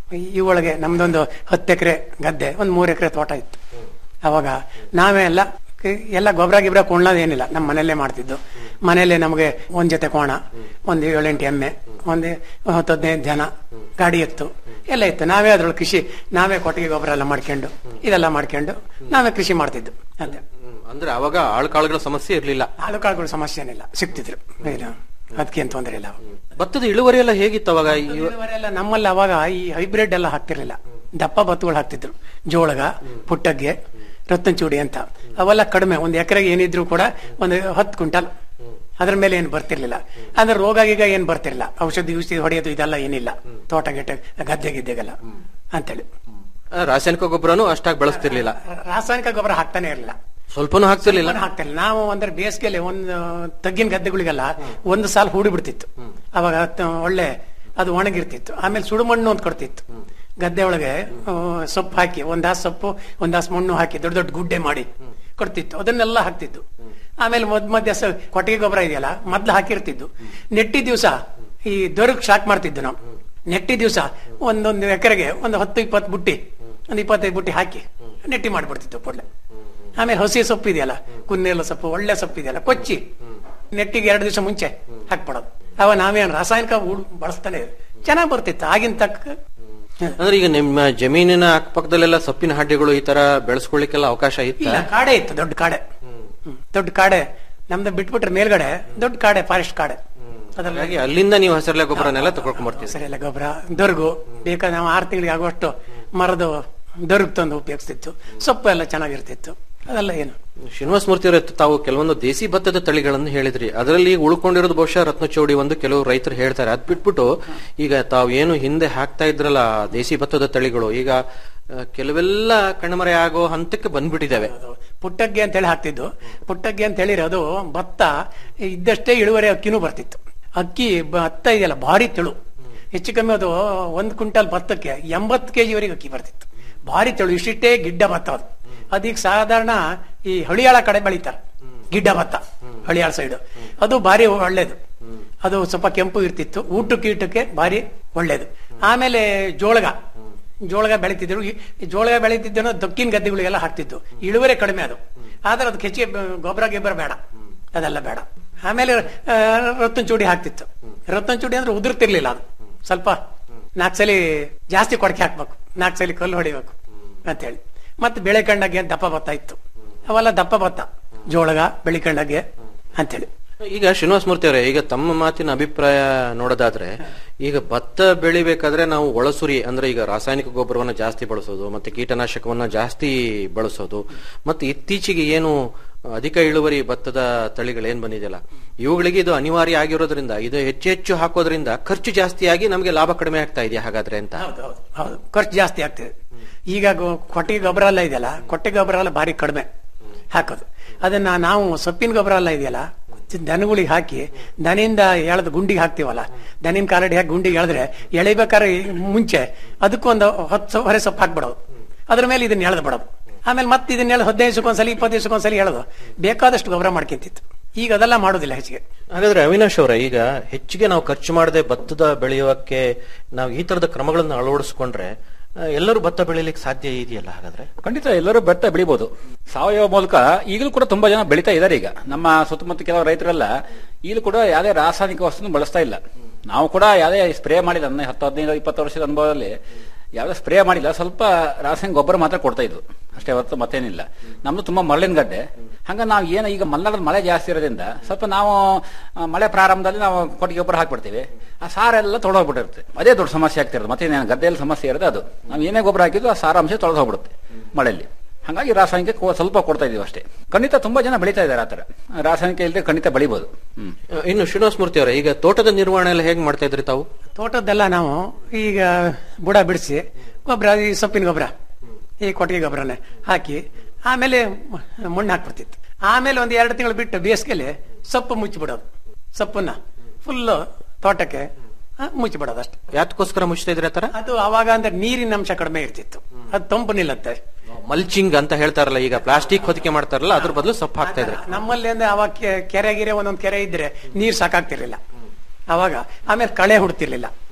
ಈ ಒಳಗೆ ನಮ್ದೊಂದು ಹತ್ತು ಎಕರೆ ಗದ್ದೆ ಒಂದು ಮೂರು ಎಕರೆ ತೋಟ ಇತ್ತು ಅವಾಗ ನಾವೇ ಎಲ್ಲ ಕ- ಎಲ್ಲ ಗೊಬ್ಬರ ಗಿಬ್ರ ಕೊಳ್ಳೋದೇನಿಲ್ಲ ನಮ್ಮ ಮನೆಯಲ್ಲೇ ಮಾಡ್ತಿದ್ದು ಮನೆಯಲ್ಲೇ ನಮಗೆ ಒಂದ್ ಜೊತೆ ಕೋಣ ಒಂದು ಏಳೆಂಟು ಎಮ್ಮೆ ಒಂದು ಹತ್ತು ಹದಿನೈದು ಜನ ಗಾಡಿ ಇತ್ತು ಎಲ್ಲ ಇತ್ತು ನಾವೇ ಅದ್ರೊಳಗೆ ಕೃಷಿ ನಾವೇ ಕೊಟ್ಟಿಗೆ ಗೊಬ್ಬರ ಎಲ್ಲ ಮಾಡ್ಕೊಂಡು ಇದೆಲ್ಲ ಮಾಡ್ಕೊಂಡು ನಾವೇ ಕೃಷಿ ಮಾಡ್ತಿದ್ದು ಅದೇ ಅಂದ್ರೆ ಅವಾಗ ಆಳ್ಕಾಳುಗಳ ಸಮಸ್ಯೆ ಇರ್ಲಿಲ್ಲ ಹಾಲು ಕಾಳುಗಳ ಸಮಸ್ಯೆ ಏನಿಲ್ಲ ಸಿಗ್ತಿದ್ರು ಏನು ಅದಕ್ಕೆ ಏನು ತೊಂದರೆ ಇಲ್ಲ ಭತ್ತದ ಇಳುವರಿ ಎಲ್ಲ ಹೇಗಿತ್ತು ಅವಾಗ ಇವ- ಇಳುವರೆಲ್ಲ ನಮ್ಮಲ್ಲಿ ಅವಾಗ ಈ ಹೈಬ್ರಿಡ್ ಎಲ್ಲ ಹಾಕ್ತಿರ್ಲಿಲ್ಲ ದಪ್ಪ ಭತ್ತಗಳು ಹಾಕ್ತಿದ್ರು ಜೋಳಗ ಪುಟ್ಟಗ್ಗೆ ರತ್ನಚೂಡಿ ಅಂತ ಅವೆಲ್ಲ ಕಡಿಮೆ ಒಂದು ಎಕರೆಗೆ ಏನಿದ್ರು ಕೂಡ ಒಂದು ಹತ್ತು ಕ್ವಿಂಟಲ್ ಅದ್ರ ಮೇಲೆ ಏನು ಬರ್ತಿರ್ಲಿಲ್ಲ ಅಂದ್ರೆ ರೋಗ ಗೀಗ ಏನ್ ಬರ್ತಿರ್ಲಿಲ್ಲ ಔಷಧಿ ಗಿಷಧಿ ಹೊಡೆಯೋದು ಇದೆಲ್ಲ ಏನಿಲ್ಲ ತೋಟ ಗಿಟ್ಟ ಗದ್ದೆ ಗಿದ್ದೆಗೆಲ್ಲ ಅಂತೇಳಿ ಆ, ರಾಸಾಯನಿಕ ಗೊಬ್ಬರನು ಅಷ್ಟಾಗಿ ಬಳಸ್ತಿರ್ಲಿಲ್ಲ ರಾಸಾಯನಿಕ ಗೊಬ್ಬರ ಹಾಕ್ತಾನೆ ಇರಲಿಲ್ಲ ಸ್ವಲ್ಪನೂ ಹಾಕ್ತಿರ್ಲಿಲ್ಲ ಹಾಕ್ತಿಲ್ಲ ನಾವು ಅಂದ್ರೆ ಬೇಸಿಗೆಯಲ್ಲಿ ಒಂದು ತಗ್ಗಿನ ಗದ್ದೆಗಳಿಗೆಲ್ಲ ಒಂದು ಸಾಲ ಹೂಡಿ ಬಿಡ್ತಿತ್ತು ಅವಾಗ ತ- ಒಳ್ಳೆ ಅದು ಒಣಗಿರ್ತಿತ್ತು ಆಮೇಲೆ ಸುಡುಮಣ್ಣು ಅಂತ ಕೊಡ್ತಿತ್ತು ಗದ್ದೆ ಒಳಗೆ ಆ, ಸೊಪ್ಪು ಹಾಕಿ ಒಂದಾಸ್ ಸೊಪ್ಪು ಒಂದಾಸ್ ಮಣ್ಣು ಹಾಕಿ ದೊಡ್ಡ ದೊಡ್ಡ ಗುಡ್ಡೆ ಮಾಡಿ ಕೊಡ್ತಿತ್ತು ಅದನ್ನೆಲ್ಲ ಹಾಕ್ತಿದ್ದು ಆಮೇಲೆ ಮದ್ ಮಧ್ಯ ಸ- ಕೊಟ್ಟಿಗೆ ಗೊಬ್ಬರ ಇದೆಯಲ್ಲ ಮೊದ್ಲು ಹಾಕಿರ್ತಿದ್ದು ನೆಟ್ಟಿ ದಿವಸ ಈ ದೊರಕ್ ಶಾಕ್ ಮಾಡ್ತಿದ್ದು ನಾವು ನೆಟ್ಟಿ ದಿವಸ ಒಂದೊಂದು ಎಕರೆಗೆ ಒಂದು ಹತ್ತು ಇಪ್ಪತ್ತು ಬುಟ್ಟಿ ಒಂದು ಇಪ್ಪತ್ತೈದು ಬುಟ್ಟಿ ಹಾಕಿ ನೆಟ್ಟಿ ಮಾಡಿಬಿಡ್ತಿತ್ತು ಕೂಡಲೇ ಆಮೇಲೆ ಹಸಿ ಸೊಪ್ಪು ಇದೆಯಲ್ಲ ಕುನ್ನೆಲ್ಲ ಸೊಪ್ಪು ಒಳ್ಳೆ ಸೊಪ್ಪು ಇದೆಯಲ್ಲ ಕೊಚ್ಚಿ ನೆಟ್ಟಿಗೆ ಎರಡು ದಿವಸ ಮುಂಚೆ ಹಾಕ್ಬಿಡೋದು ಅವ ನಾವೇನು ರಾಸಾಯನಿಕ ಉಳ್- ಬಳಸ್ತಾನೆ ಚೆನ್ನಾಗಿ ಬರ್ತಿತ್ತು ಆಗಿನ ತಕ್ಕ ಅಂದ್ರೆ ಈಗ ನಿಮ್ಮ ಜಮೀನಿನ ಅಕ್ಕಪಕ್ಕದಲ್ಲೆಲ್ಲ ಸೊಪ್ಪಿನ ಹಾಡ್ಯಗಳು ಈ ತರ ಬೆಳೆಸ್ಕೊಳ್ಳಿಕ್ಕೆಲ್ಲ ಅವಕಾಶ ಇತ್ತ ಇಲ್ಲ ಕಾಡೆ ಇತ್ತು ದೊಡ್ಡ ಕಾಡೆ ಹ್ಮ್. ದೊಡ್ಡ ಕಾಡೆ ನಮ್ದು ಬಿಟ್ಬಿಟ್ರೆ ಮೇಲ್ಗಡೆ ದೊಡ್ಡ ಕಾಡೆ ಫಾರೆಸ್ಟ್ ಕಾಡೆ ಅದ್ರಲ್ಲಿ ಹಾಗಾಗಿ ಅಲ್ಲಿಂದ ನೀವು ಹಸಿರೆಲೆ ಗೊಬ್ಬರನೆಲ್ಲ ತಗೊಳ್ಕೊಂಡ್ ಬರ್ತೀವಿ ಸರಿಯಲ್ಲ ಗೊಬ್ಬರ ದೊರ್ಗು ಬೇಕಾದ್ರೆ ನಾವು ಆರು ತಿಂಗಳಿಗೆ ಆಗುವಷ್ಟು ಮರದ ದೊರ್ಗು ತಂದು ಉಪಯೋಗಿಸ್ತಿತ್ತು ಸೊಪ್ಪು ಎಲ್ಲ ಚೆನ್ನಾಗಿರ್ತಿತ್ತು ಅದೆಲ್ಲ ಏನು ಶ್ರೀನಿವಾಸ ಮೂರ್ತಿ ಅವರೇ ತಾವು ಕೆಲವೊಂದು ದೇಸಿ ಭತ್ತದ ತಳಿಗಳನ್ನು ಹೇಳಿದ್ರಿ ಅದರಲ್ಲಿ ಈಗ ಉಳ್ಕೊಂಡಿರೋದು ಬಹುಶಃ ರತ್ನಚೌಡಿ ಒಂದು ಕೆಲವು ರೈತರು ಹೇಳ್ತಾರೆ ಅದ್ ಬಿಟ್ಬಿಟ್ಟು ಈಗ ತಾವು ಏನು ಹಿಂದೆ ಹಾಕ್ತಾ ಇದ್ರಲ್ಲ ದೇಸಿ ಭತ್ತದ ತಳಿಗಳು ಈಗ ಆ, ಕೆಲವೆಲ್ಲ ಕಣ್ಮರೆ ಆಗೋ ಹಂತಕ್ಕೆ ಬಂದ್ಬಿಟ್ಟಿದ್ದಾವೆ ಪುಟ್ಟಗ್ಗೆ ಅಂತ ಹೇಳಿ ಹಾಕ್ತಿದ್ದು ಪುಟ್ಟಗ್ಗೆ ಅಂತ ಹೇಳಿದ್ರೆ ಅದು ಭತ್ತ ಇದ್ದಷ್ಟೇ ಇಳುವರಿ ಅಕ್ಕಿನೂ ಬರ್ತಿತ್ತು ಅಕ್ಕಿ ಭತ್ತ ಇದೆಯಲ್ಲ ಭಾರಿ ತೆಳು ಹೆಚ್ಚು ಕಮ್ಮಿ ಅದು ಒಂದು ಕ್ವಿಂಟಲ್ ಭತ್ತಕ್ಕೆ ಎಂಬತ್ತು ಕೆಜಿವರೆಗೆ ಅಕ್ಕಿ ಬರ್ತಿತ್ತು ಭಾರಿ ತೆಳು ಇಷ್ಟಿಷ್ಟೇ ಗಿಡ್ಡ ಭತ್ತ ಅದು ಅದೀಗ ಸಾಧಾರಣ ಈ ಹಳಿಯಾಳ ಕಡೆ ಬೆಳಿತಾರೆ ಗಿಡ್ಡ ಭತ್ತ ಹಳಿಯಾಳ ಸೈಡ್ ಅದು ಭಾರಿ ಒಳ್ಳೇದು ಅದು ಸ್ವಲ್ಪ ಕೆಂಪು ಇರ್ತಿತ್ತು ಊಟಕ್ಕೆ ಕೀಟಕ್ಕೆ ಭಾರಿ ಒಳ್ಳೇದು ಆಮೇಲೆ ಜೋಳಗ ಜೋಳಗ ಬೆಳಿತಿದ್ರು ಈ ಜೋಳಗ ಬೆಳಿತಿದ್ದನು ದಕ್ಕಿನ ಗದ್ದೆಗಳಿಗೆಲ್ಲ ಹಾಕ್ತಿದ್ದು ಇಳುವರಿ ಕಡಿಮೆ ಅದು ಆದ್ರೆ ಅದಕ್ಕೆ ಹೆಚ್ಚಿಗೆ ಬ- ಗೊಬ್ಬರ ಗಿಬ್ಬರ ಬೇಡ ಅದೆಲ್ಲ ಬೇಡ ಆಮೇಲೆ ಆ, ರತ್ನ ಚೂಡಿ ಹಾಕ್ತಿತ್ತು ರತ್ನ ಚೂಡಿ ಅಂದ್ರೆ ಉದುರ್ತಿರ್ಲಿಲ್ಲ ಅದು ಸ್ವಲ್ಪ ನಾಲ್ಕು ಸಲ ಜಾಸ್ತಿ ಕೊಡಕೆ ಹಾಕ್ಬೇಕು ನಾಲ್ಕು ಸಲ ಕಲ್ಲು ಹೊಡಿಬೇಕು ಅಂತೇಳಿ ಮತ್ತೆ ಬೆಳೆ ಕಂಡಗೆ ದಪ್ಪ ಭತ್ತ ಇತ್ತು ಅವೆಲ್ಲ ದಪ್ಪ ಭತ್ತ ಜೋಳಗ ಬೆಳಿ ಕಂಡಗೆ ಅಂತೇಳಿ ಈಗ ಶ್ರೀನಿವಾಸ ಮೂರ್ತಿ ಅವರೇ ಈಗ ತಮ್ಮ ಮಾತಿನ ಅಭಿಪ್ರಾಯ ನೋಡೋದಾದ್ರೆ ಈಗ ಭತ್ತ ಬೆಳಿಬೇಕಾದ್ರೆ ನಾವು ಒಳಸುರಿ ಅಂದ್ರೆ ಈಗ ರಾಸಾಯನಿಕ ಗೊಬ್ಬರವನ್ನ ಜಾಸ್ತಿ ಬಳಸೋದು ಮತ್ತೆ ಕೀಟನಾಶಕವನ್ನ ಜಾಸ್ತಿ ಬಳಸೋದು ಮತ್ತೆ ಇತ್ತೀಚೆಗೆ ಏನು ಅಧಿಕ ಇಳುವರಿ ಭತ್ತದ ತಳಿಗಳು ಏನ್ ಬಂದಿದೆಯಲ್ಲ ಇವುಗಳಿಗೆ ಇದು ಅನಿವಾರ್ಯ ಆಗಿರೋದ್ರಿಂದ ಇದು ಹೆಚ್ಚು ಹೆಚ್ಚು ಹಾಕೋದ್ರಿಂದ ಖರ್ಚು ಜಾಸ್ತಿಯಾಗಿ ನಮಗೆ ಲಾಭ ಕಡಿಮೆ ಆಗ್ತಾ ಇದೆಯಾ ಹಾಗಾದ್ರೆ ಅಂತ ಹೌದು ಖರ್ಚು ಜಾಸ್ತಿ ಆಗ್ತದೆ ಈಗ ಗೊ- ಕೊಟ್ಟಿಗೆ ಗೊಬ್ಬರ ಎಲ್ಲ ಇದೆಯಲ್ಲ ಕೊಟ್ಟಿಗೆ ಗೊಬ್ಬರ ಎಲ್ಲ ಭಾರಿ ಕಡಿಮೆ ಹಾಕೋದು ಅದನ್ನ ನಾವು ಸೊಪ್ಪಿನ ಗೊಬ್ಬರ ಎಲ್ಲ ಇದೆಯಲ್ಲ ದನಗಳಿಗೆ ಹಾಕಿ ದನಿಂದ ಎಳೆದು ಗುಂಡಿಗೆ ಹಾಕ್ತಿವಲ್ಲ ದನಿನ ಕಾಲಡಿ ಹಾಕಿ ಗುಂಡಿಗೆ ಎಳೆದ್ರೆ ಎಳಿಬೇಕಾದ್ರೆ ಈ ಮುಂಚೆ ಅದಕ್ಕೊಂದು ಹತ್ತು ಹೊರೆ ಸೊಪ್ಪು ಹಾಕ್ಬಿಡೋದು ಅದ್ರ ಮೇಲೆ ಇದನ್ನ ಎಳೆದು ಬಿಡೋದು ಆಮೇಲೆ ಮತ್ತೆ ಇದನ್ನ ಎಳೆದು ಹದಿನೈದು ದಿವಸಕ್ಕೊಂದ್ಸಲಿ ಇಪ್ಪತ್ತು ದಿವಸಕ್ಕೊಂದ್ಸಲಿ ಎಳೆದು ಬೇಕಾದಷ್ಟು ಗೊಬ್ಬರ ಮಾಡ್ಕೊಂತಿತ್ತು ಈಗ ಅದೆಲ್ಲ ಮಾಡೋದಿಲ್ಲ ಹೆಚ್ಚಿಗೆ ಹಾಗಾದ್ರೆ ಅವಿನಾಶ್ ಅವರೇ ಈಗ ಹೆಚ್ಚಿಗೆ ನಾವು ಖರ್ಚು ಮಾಡದೆ ಭತ್ತದ ಬೆಳೆಯೋಕೆ ನಾವು ಈ ತರದ ಕ್ರಮಗಳನ್ನು ಅಳವಡಿಸ್ಕೊಂಡ್ರೆ ಆ, ಎಲ್ಲರೂ ಭತ್ತ ಬೆಳಿಲಿಕ್ಕೆ ಸಾಧ್ಯ ಇದೆಯಲ್ಲ ಹಾಗಾದ್ರೆ ಖಂಡಿತ ಎಲ್ಲರೂ ಭತ್ತ ಬೆಳಿಬಹುದು ಸಾವಯವ ಮೂಲಕ ಈಗಲೂ ಕೂಡ ತುಂಬಾ ಜನ ಬೆಳೀತಾ ಇದ್ದಾರೆ ಈಗ ನಮ್ಮ ಸುತ್ತಮುತ್ತ ಕೆಲವು ರೈತರೆಲ್ಲ ಈಗಲೂ ಕೂಡ ಯಾವುದೇ ರಾಸಾಯನಿಕ ವಸ್ತುನ ಬಳಸ್ತಾ ಇಲ್ಲ ನಾವು ಕೂಡ ಯಾವುದೇ ಸ್ಪ್ರೇ ಮಾಡಿಲ್ಲ ನನ್ನ ಹತ್ತು ಹದಿನೈದು ಇಪ್ಪತ್ತು ವರ್ಷದ ಅನುಭವದಲ್ಲಿ ಯಾವುದೇ ಸ್ಪ್ರೇ ಮಾಡಿಲ್ಲ ಸ್ವಲ್ಪ ರಾಸಾಯನಿಕ ಗೊಬ್ಬರ ಮಾತ್ರ ಕೊಡ್ತಾ ಇದ್ವು ಅಷ್ಟೇ ಹೊರತು ಮತ್ತೇನಿಲ್ಲ ನಮ್ದು ತುಂಬಾ ಮರಳಿನ ಗಡ್ಡೆ ಹಂಗ ನಾವು ಏನು ಈಗ ಮಲೆನಾಡಲ್ಲಿ ಮಳೆ ಜಾಸ್ತಿ ಇರೋದ್ರಿಂದ ಸ್ವಲ್ಪ ನಾವು ಆ, ಮಳೆ ಪ್ರಾರಂಭದಲ್ಲಿ ನಾವು ಕೊಟ್ಟಿಗೆ ಗೊಬ್ಬರ ಹಾಕ್ಬಿಡ್ತೀವಿ ಆ ಸಾರೆಲ್ಲ ತೊಳೆದೋಗ್ಬಿಟ್ಟಿರುತ್ತೆ ಅದೇ ದೊಡ್ಡ ಸಮಸ್ಯೆ ಆಗ್ತಿರೋದು ಮತ್ತೆ ಗದ್ದೆಯಲ್ಲಿ ಸಮಸ್ಯೆ ಇರೋದು ಅದು ನಾವು ಏನೇ ಗೊಬ್ಬರ ಹಾಕಿದ್ರು ಆ ಸಾರಾಂಶ ತೊಳೆದು ಹೋಗ್ಬಿಡುತ್ತೆ ಮಳೆಯಲ್ಲಿ ಹಾಗಾಗಿ ರಾಸಾಯನಿಕ ಕೊ- ಸ್ವಲ್ಪ ಕೊಡ್ತಾ ಇದೀವಿ ಅಷ್ಟೇ ಖಂಡಿತ ತುಂಬಾ ಜನ ಬೆಳೀತಾ ಇದ್ದಾರೆ ಆತರ ರಾಸಾಯನಿಕ ಇಲ್ಲದೆ ಖಂಡಿತ ಬೆಳಿಬಹುದು ಹ್ಮ್ ಆ, ಇನ್ನು ಶ್ರೀನಿವಾಸ ಮೂರ್ತಿ ಅವರೇ ಈಗ ತೋಟದ ನಿರ್ವಹಣೆ ಎಲ್ಲ ಹೇಗೆ ಮಾಡ್ತಾ ಇದ್ರಿ ತಾವು ತೋಟದ್ದೆಲ್ಲ ನಾವು ಈಗ ಬುಡ ಬಿಡಿಸಿ ಗೊಬ್ಬರ ಈ ಸೊಪ್ಪಿನ ಗೊಬ್ಬರ ಈ ಕೊಟ್ಟಿಗೆ ಗೊಬ್ಬರನೇ ಹಾಕಿ ಆಮೇಲೆ ಮ- ಮಣ್ಣು ಹಾಕ್ಬಿಡ್ತಿತ್ತು ಆಮೇಲೆ ಒಂದು ಎರಡು ತಿಂಗಳು ಬಿಟ್ಟು ಬೇಸಿಗೆಲಿ ಸೊಪ್ಪು ಮುಚ್ಚಿಬಿಡೋದು ಸೊಪ್ಪನ್ನ ಫುಲ್ ತೋಟಕ್ಕೆ ಆ, ಮುಚ್ಚಿಬಿಡೋದು ಅಷ್ಟೇ ಯಾತಕ್ಕೋಸ್ಕರ ಮುಚ್ತಾ ಇದ್ರಿ ಆತರ ಅದು ಅವಾಗ ಅಂದ್ರೆ ನೀರಿನ ಅಂಶ ಕಡಿಮೆ ಇರ್ತಿತ್ತು ಅದು ತಂಪು ನಿಲ್ಲತ್ತೆ ಮಲ್ಚಿಂಗ್ ಅಂತ ಹೇಳ್ತಾರಲ್ಲ ಈಗ ಪ್ಲಾಸ್ಟಿಕ್ ಹೊದಿಕೆ ಮಾಡ್ತಾರಲ್ಲ ಅದ್ರ ಬದಲು ಸೊಪ್ಪು ಹಾಕ್ತಾ ಇದ್ರಿ ನಮ್ಮಲ್ಲಿ ಅಂದ್ರೆ ಅವಾಗ ಕೆ- ಕೆರೆ ಗಿರೆ ಒಂದೊಂದು ಕೆರೆ ಇದ್ರೆ ನೀರ್ ಸಾಕಾಗ್ತಿರ್ಲಿಲ್ಲ ಅವಾಗ ಆಮೇಲೆ ಕಳೆ ಹುಡ್ತಿರ್ಲಿಲ್ಲ